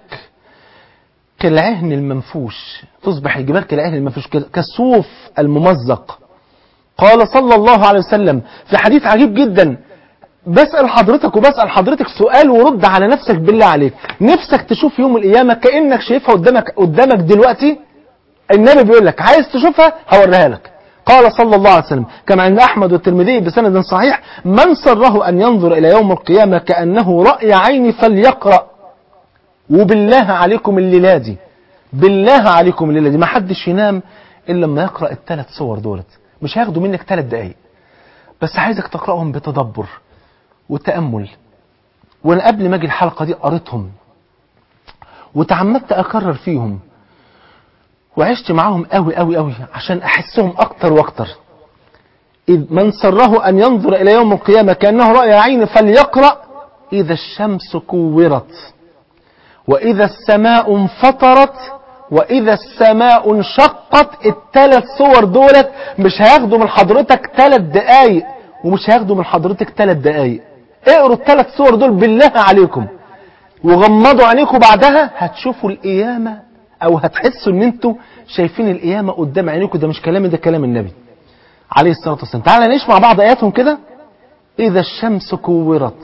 [SPEAKER 2] كالعهن المنفوش تصبح الجبال كالعهن المنفوش كالصوف الممزق قال صلى الله عليه وسلم في حديث عجيب جدا بسأل حضرتك وبسأل حضرتك سؤال ورد على نفسك بالله عليك نفسك تشوف يوم القيامة كأنك شايفها قدامك قدامك دلوقتي النبي بيقول لك عايز تشوفها هوريها لك قال صلى الله عليه وسلم كما عند أحمد والترمذي بسند صحيح من سره أن ينظر إلى يوم القيامة كأنه رأي عين فليقرأ وبالله عليكم الليلة دي بالله عليكم الليلة دي ما حدش ينام إلا لما يقرأ الثلاث صور دولت مش هياخدوا منك ثلاث دقايق بس عايزك تقرأهم بتدبر وتأمل وأنا قبل ما أجي الحلقة دي قريتهم وتعمدت أكرر فيهم وعشت معاهم قوي قوي قوي عشان أحسهم أكتر وأكتر إذ من سره أن ينظر إلى يوم القيامة كأنه رأي عين فليقرأ إذا الشمس كورت وإذا السماء انفطرت وإذا السماء انشقت الثلاث صور دولت مش هياخدوا من حضرتك ثلاث دقايق ومش هياخدوا من حضرتك ثلاث دقايق اقروا الثلاث صور دول بالله عليكم وغمضوا عينيكم بعدها هتشوفوا القيامة او هتحسوا ان انتوا شايفين القيامة قدام عينيكم ده مش كلامي ده كلام النبي عليه الصلاة والسلام تعالى نعيش مع بعض اياتهم كده اذا الشمس كورت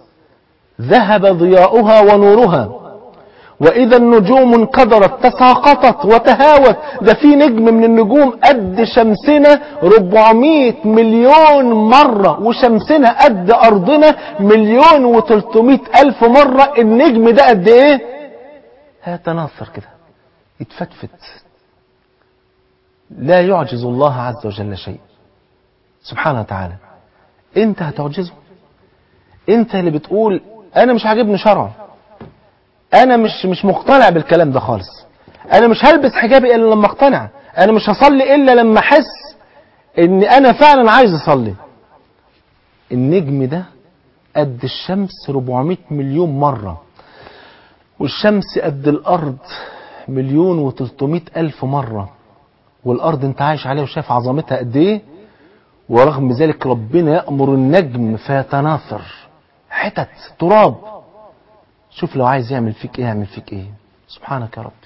[SPEAKER 2] ذهب ضياؤها ونورها وإذا النجوم انكدرت تساقطت وتهاوت ده في نجم من النجوم قد شمسنا 400 مليون مرة وشمسنا قد أرضنا مليون و300 ألف مرة النجم ده قد إيه هيتناثر كده يتفتفت لا يعجز الله عز وجل شيء سبحانه وتعالى انت هتعجزه انت اللي بتقول انا مش عاجبني شرعه انا مش مش مقتنع بالكلام ده خالص انا مش هلبس حجابي الا لما اقتنع انا مش هصلي الا لما احس ان انا فعلا عايز اصلي النجم ده قد الشمس 400 مليون مرة والشمس قد الارض مليون و300 الف مرة والارض انت عايش عليها وشايف عظمتها قد ايه ورغم ذلك ربنا يأمر النجم فيتناثر حتت تراب شوف لو عايز يعمل فيك ايه يعمل فيك ايه سبحانك يا رب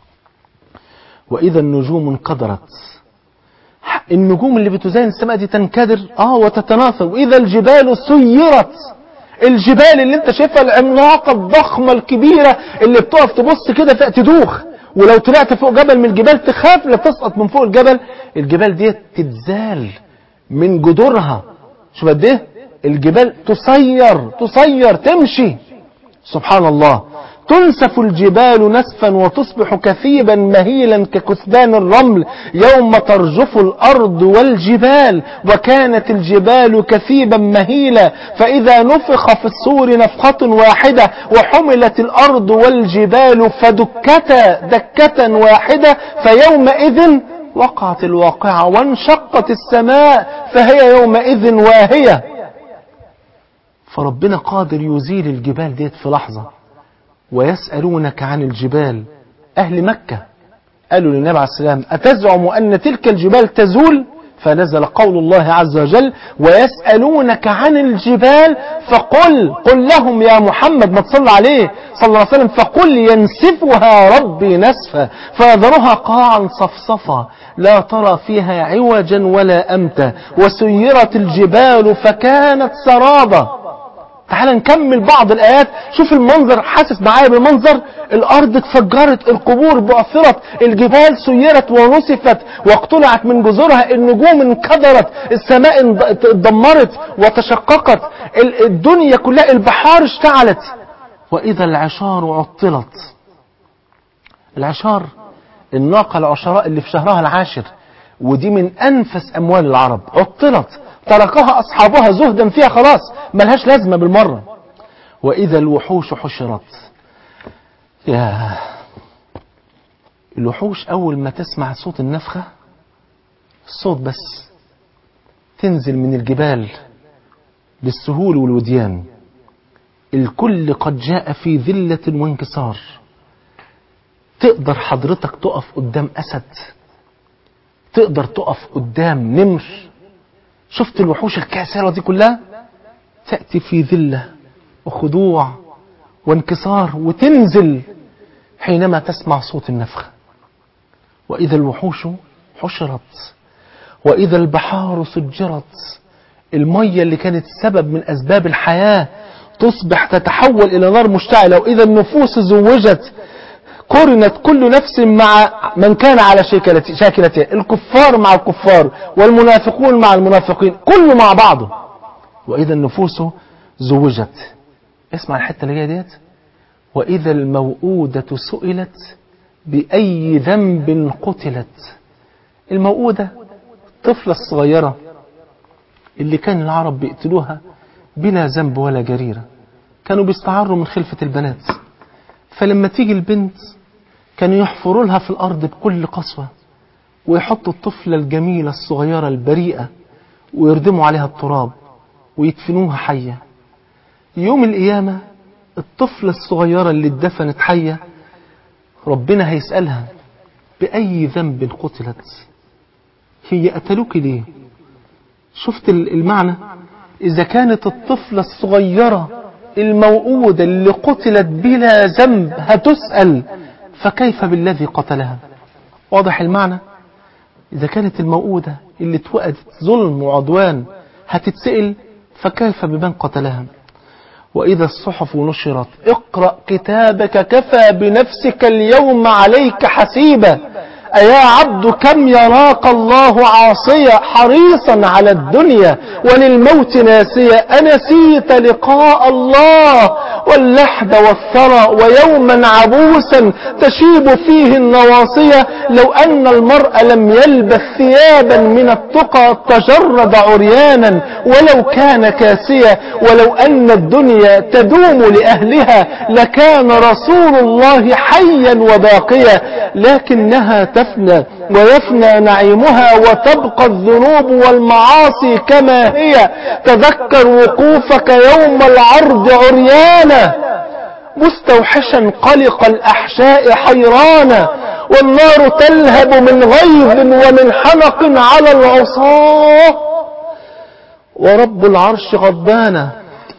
[SPEAKER 2] واذا النجوم انقدرت النجوم اللي بتزين السماء دي تنكدر اه وتتناثر واذا الجبال سيرت الجبال اللي انت شايفها العملاقة الضخمة الكبيرة اللي بتقف تبص كده تدوخ ولو طلعت فوق جبل من الجبال تخاف لا تسقط من فوق الجبل الجبال دي تتزال من جذورها شوف قد ايه الجبال تصير تصير تمشي سبحان الله تنسف الجبال نسفا وتصبح كثيبا مهيلا ككثبان الرمل يوم ترجف الأرض والجبال وكانت الجبال كثيبا مهيلا فإذا نفخ في الصور نفخة واحدة وحملت الأرض والجبال فدكتا دكة واحدة فيومئذ وقعت الواقعة وانشقت السماء فهي يومئذ واهية فربنا قادر يزيل الجبال ديت في لحظة ويسألونك عن الجبال أهل مكة قالوا للنبي عليه السلام أتزعم أن تلك الجبال تزول فنزل قول الله عز وجل ويسألونك عن الجبال فقل قل لهم يا محمد ما تصلى عليه صلى الله عليه وسلم فقل ينسفها ربي نسفا فيذرها قاعا صفصفا لا ترى فيها عوجا ولا أمتا وسيرت الجبال فكانت سرابا تعال نكمل بعض الآيات شوف المنظر حاسس معايا بالمنظر الأرض اتفجرت القبور بعثرت الجبال سيرت ونسفت واقتلعت من جذورها النجوم انكدرت السماء اتدمرت وتشققت الدنيا كلها البحار اشتعلت وإذا العشار عطلت العشار الناقة العشراء اللي في شهرها العاشر ودي من أنفس أموال العرب عطلت تركها أصحابها زهدا فيها خلاص ملهاش لازمة بالمرة وإذا الوحوش حشرت يا الوحوش أول ما تسمع صوت النفخة الصوت بس تنزل من الجبال بالسهول والوديان الكل قد جاء في ذلة وانكسار تقدر حضرتك تقف قدام أسد تقدر تقف قدام نمر شفت الوحوش الكاسرة دي كلها تأتي في ذلة وخضوع وانكسار وتنزل حينما تسمع صوت النفخة وإذا الوحوش حشرت وإذا البحار سجرت المية اللي كانت سبب من أسباب الحياة تصبح تتحول إلى نار مشتعلة وإذا النفوس زوجت قرنت كل نفس مع من كان على شاكلتها الكفار مع الكفار والمنافقون مع المنافقين كله مع بعضه وإذا النفوس زوجت اسمع الحتة اللي جاية ديت وإذا الموؤودة سئلت بأي ذنب قتلت الموؤودة الطفلة الصغيرة اللي كان العرب بيقتلوها بلا ذنب ولا جريرة كانوا بيستعروا من خلفة البنات فلما تيجي البنت كانوا يحفروا لها في الأرض بكل قسوة ويحطوا الطفلة الجميلة الصغيرة البريئة ويردموا عليها التراب ويدفنوها حية يوم القيامة الطفلة الصغيرة اللي اتدفنت حية ربنا هيسألها بأي ذنب قتلت هي قتلوك ليه شفت المعنى إذا كانت الطفلة الصغيرة الموؤودة اللي قتلت بلا ذنب هتسأل فكيف بالذي قتلها واضح المعنى إذا كانت الموؤودة اللي اتوقدت ظلم وعدوان هتتسأل فكيف بمن قتلها وإذا الصحف نشرت اقرأ كتابك كفى بنفسك اليوم عليك حسيبا أيا عبد كم يراك الله عاصيا حريصا على الدنيا وللموت ناسيا أنسيت لقاء الله واللحد والثرى ويوما عبوسا تشيب فيه النواصية لو أن المرء لم يلبس ثيابا من التقى تجرد عريانا ولو كان كاسيا ولو أن الدنيا تدوم لأهلها لكان رسول الله حيا وباقيا لكنها تفنى ويفنى نعيمها وتبقى الذنوب والمعاصي كما هي تذكر وقوفك يوم العرض عريانا مستوحشا قلق الأحشاء حيرانا والنار تلهب من غيظ ومن حنق على العصاة ورب العرش غضبانا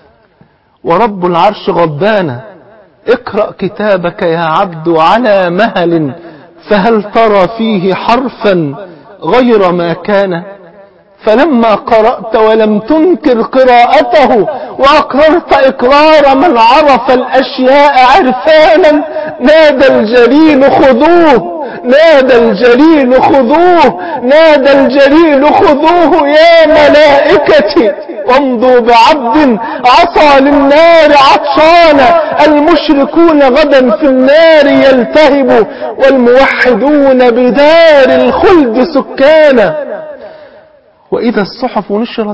[SPEAKER 2] ورب العرش غضبانا اقرأ كتابك يا عبد على مهل فهل ترى فيه حرفا غير ما كان فلما قرأت ولم تنكر قراءته وأقررت إقرار من عرف الأشياء عرفانا نادى الجليل خذوه نادى الجليل خذوه نادى الجليل خذوه يا ملائكتي وامضوا بعبد عصى للنار عطشانا المشركون غدا في النار يلتهب والموحدون بدار الخلد سكانا وإذا الصحف نشرت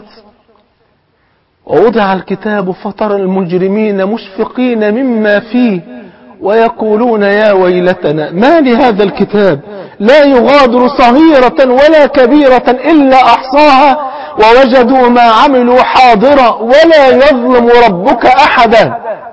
[SPEAKER 2] ووضع الكتاب فترى المجرمين مشفقين مما فيه ويقولون يا ويلتنا ما لهذا الكتاب لا يغادر صغيرة ولا كبيرة إلا أحصاها ووجدوا ما عملوا حاضرا ولا يظلم ربك أحدا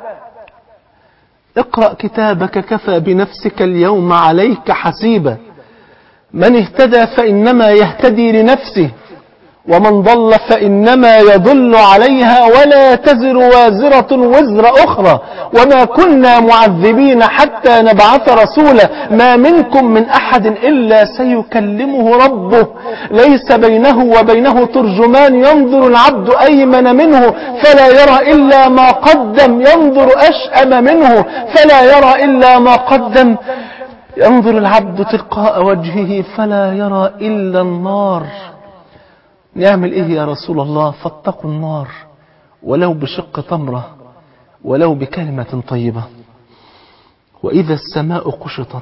[SPEAKER 2] اقرأ كتابك كفى بنفسك اليوم عليك حسيبا من اهتدى فإنما يهتدي لنفسه ومن ضل فإنما يضل عليها ولا تزر وازرة وزر أخرى وما كنا معذبين حتى نبعث رسولا ما منكم من أحد إلا سيكلمه ربه ليس بينه وبينه ترجمان ينظر العبد أيمن منه فلا يرى إلا ما قدم ينظر أشأم منه فلا يرى إلا ما قدم ينظر العبد تلقاء وجهه فلا يرى إلا النار نعمل ايه يا رسول الله فاتقوا النار ولو بشق تمرة ولو بكلمة طيبة وإذا السماء قشطت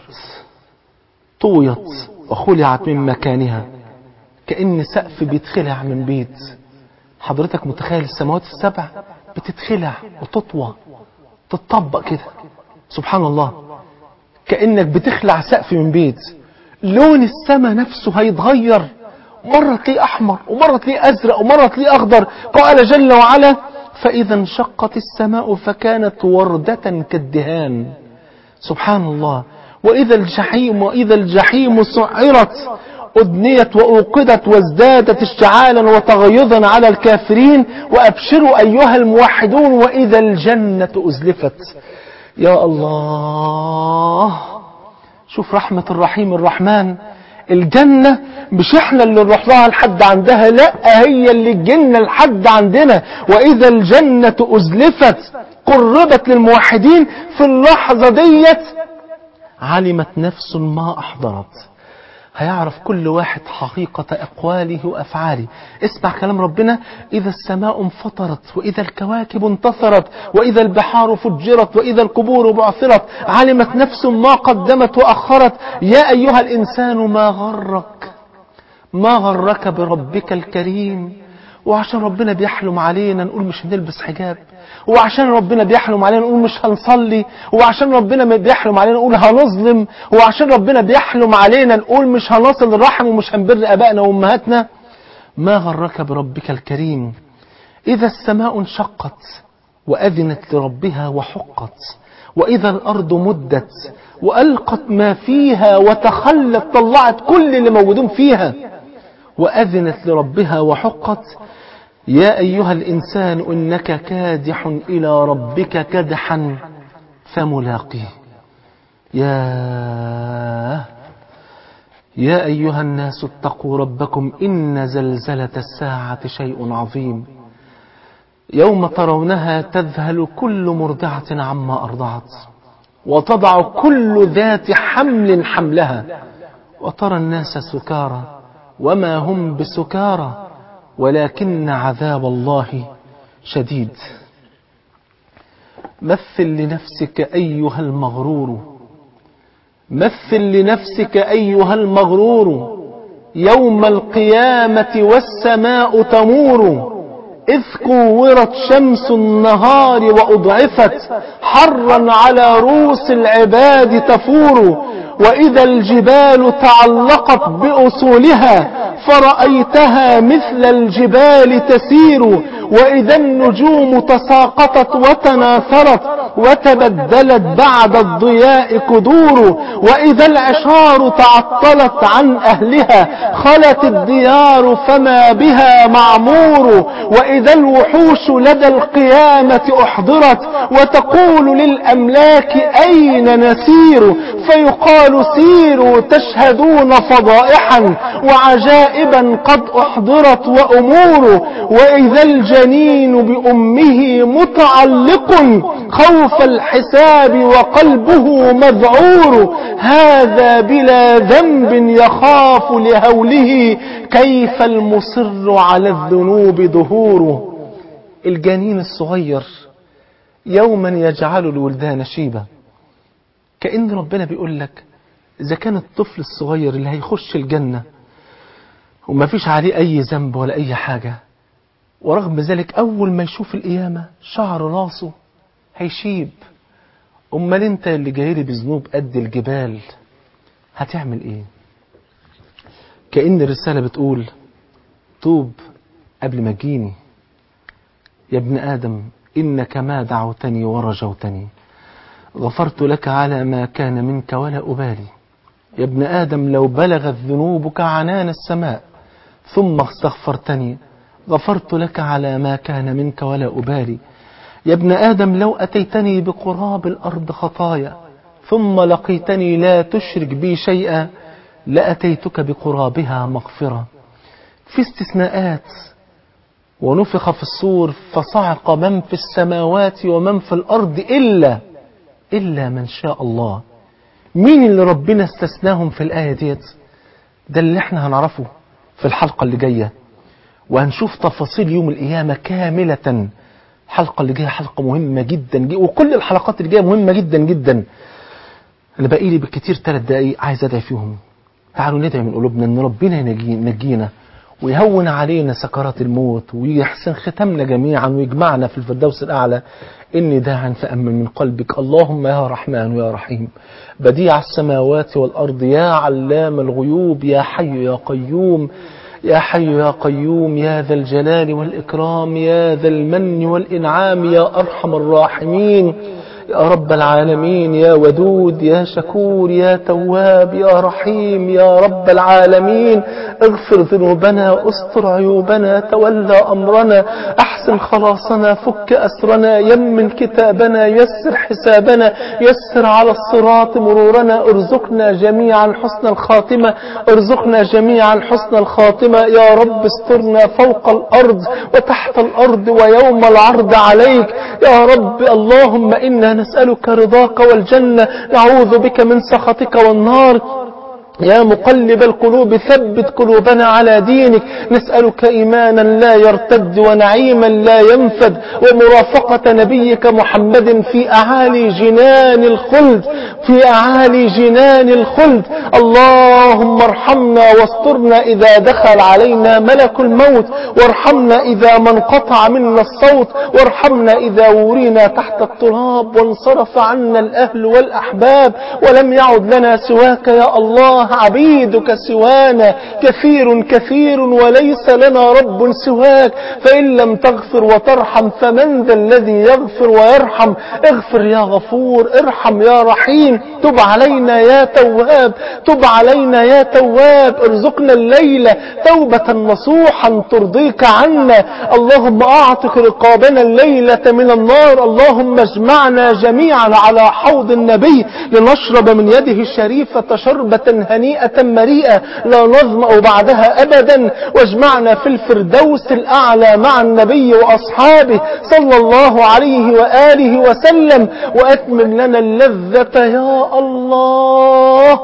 [SPEAKER 2] طويت وخلعت من مكانها كأن سقف بيتخلع من بيت حضرتك متخيل السماوات السبع بتتخلع وتطوى تتطبق كده سبحان الله كأنك بتخلع سقف من بيت لون السماء نفسه هيتغير مرة تلاقيه أحمر ومرة تلاقيه أزرق ومرة تلاقيه أخضر قال جل وعلا فإذا انشقت السماء فكانت وردة كالدهان سبحان الله وإذا الجحيم وإذا الجحيم سعرت أدنيت وأوقدت وازدادت اشتعالا وتغيظا على الكافرين وأبشروا أيها الموحدون وإذا الجنة أزلفت يا الله شوف رحمة الرحيم الرحمن الجنة مش احنا اللي نروح لها لحد عندها لا هي اللي تجينا لحد عندنا واذا الجنة ازلفت قربت للموحدين في اللحظة ديت علمت نفس ما احضرت هيعرف كل واحد حقيقة أقواله وأفعاله اسمع كلام ربنا إذا السماء انفطرت وإذا الكواكب انتصرت وإذا البحار فجرت وإذا القبور بعثرت علمت نفس ما قدمت وأخرت يا أيها الإنسان ما غرك ما غرك بربك الكريم وعشان ربنا بيحلم علينا نقول مش هنلبس حجاب وعشان ربنا بيحلم علينا نقول مش هنصلي وعشان ربنا بيحلم علينا نقول هنظلم وعشان ربنا بيحلم علينا نقول مش هنصل الرحم ومش هنبر ابائنا وامهاتنا ما غرك بربك الكريم اذا السماء انشقت واذنت لربها وحقت واذا الارض مدت والقت ما فيها وتخلت طلعت كل اللي موجودين فيها واذنت لربها وحقت يا أيها الإنسان إنك كادح إلى ربك كدحا فملاقيه يا يا أيها الناس اتقوا ربكم إن زلزلة الساعة شيء عظيم يوم ترونها تذهل كل مرضعة عما أرضعت وتضع كل ذات حمل حملها وترى الناس سكارى وما هم بسكارى ولكن عذاب الله شديد مثل لنفسك أيها المغرور مثل لنفسك أيها المغرور يوم القيامة والسماء تمور إذ كورت شمس النهار وأضعفت حرا على رؤوس العباد تفور وإذا الجبال تعلقت بأصولها فرأيتها مثل الجبال تسير وإذا النجوم تساقطت وتناثرت وتبدلت بعد الضياء كدور وإذا العشار تعطلت عن أهلها خلت الديار فما بها معمور وإذا الوحوش لدى القيامة أحضرت وتقول للأملاك أين نسير فيقال سيروا تشهدون فضائحا وعجائبا قد أحضرت وأمور وإذا الجلال الجنين بأمه متعلق خوف الحساب وقلبه مذعور هذا بلا ذنب يخاف لهوله كيف المصر على الذنوب ظهوره الجنين الصغير يوما يجعل الولدان شيبة كأن ربنا بيقول لك إذا كان الطفل الصغير اللي هيخش الجنة وما فيش عليه أي ذنب ولا أي حاجة ورغم ذلك أول ما يشوف القيامة شعر راسه هيشيب أمال أنت اللي جايلي بذنوب قد الجبال هتعمل إيه كأن الرسالة بتقول توب قبل ما تجيني يا ابن آدم إنك ما دعوتني ورجوتني غفرت لك على ما كان منك ولا أبالي يا ابن آدم لو بلغت ذنوبك عنان السماء ثم استغفرتني غفرت لك على ما كان منك ولا أبالي يا ابن آدم لو أتيتني بقراب الأرض خطايا ثم لقيتني لا تشرك بي شيئا لأتيتك بقرابها مغفرة في استثناءات ونفخ في الصور فصعق من في السماوات ومن في الأرض إلا إلا من شاء الله مين اللي ربنا استثناهم في الآية ديت ده اللي احنا هنعرفه في الحلقة اللي جاية وهنشوف تفاصيل يوم القيامة كاملة الحلقة اللي جاية حلقة مهمة جدا, جدا وكل الحلقات اللي جاية مهمة جدا جدا أنا باقي لي بالكتير ثلاث دقايق عايز أدعي فيهم تعالوا ندعي من قلوبنا إن ربنا ينجينا ويهون علينا سكرات الموت ويحسن ختمنا جميعا ويجمعنا في الفردوس الأعلى إني داعا فأمن من قلبك اللهم يا رحمن يا رحيم بديع السماوات والأرض يا علام الغيوب يا حي يا قيوم يا حي يا قيوم يا ذا الجلال والإكرام يا ذا المن والإنعام يا أرحم الراحمين يا رب العالمين يا ودود يا شكور يا تواب يا رحيم يا رب العالمين اغفر ذنوبنا استر عيوبنا تولى أمرنا أحسن خلاصنا فك أسرنا يمن كتابنا يسر حسابنا يسر على الصراط مرورنا ارزقنا جميعا حسن الخاتمة ارزقنا جميعا حسن الخاتمة يا رب استرنا فوق الأرض وتحت الأرض ويوم العرض عليك يا رب اللهم إنا نسألك رضاك والجنة نعوذ بك من سخطك والنار يا مقلب القلوب ثبت قلوبنا على دينك نسألك إيمانا لا يرتد ونعيما لا ينفد ومرافقة نبيك محمد في أعالي جنان الخلد في أعالي جنان الخلد اللهم ارحمنا واسترنا إذا دخل علينا ملك الموت وارحمنا إذا ما انقطع منا الصوت وارحمنا إذا ورينا تحت التراب وانصرف عنا الأهل والأحباب ولم يعد لنا سواك يا الله عبيدك سوانا كثير كثير وليس لنا رب سواك فإن لم تغفر وترحم فمن ذا الذي يغفر ويرحم اغفر يا غفور ارحم يا رحيم تب علينا يا تواب تب علينا يا تواب ارزقنا الليلة توبة نصوحا ترضيك عنا اللهم اعتق رقابنا الليلة من النار اللهم اجمعنا جميعا على حوض النبي لنشرب من يده الشريفة شربة هنيئة مريئة لا نظمأ بعدها أبدا واجمعنا في الفردوس الأعلى مع النبي وأصحابه صلى الله عليه وآله وسلم وأتمم لنا اللذة يا الله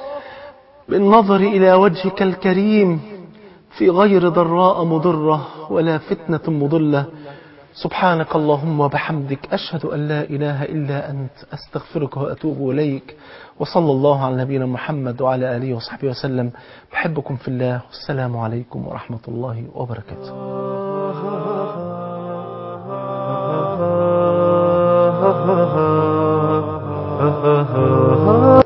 [SPEAKER 2] بالنظر إلى وجهك الكريم في غير ضراء مضرة ولا فتنة مضلة سبحانك اللهم وبحمدك أشهد أن لا إله إلا أنت أستغفرك وأتوب إليك وصلى الله على نبينا محمد وعلى آله وصحبه وسلم بحبكم في الله والسلام عليكم ورحمة الله وبركاته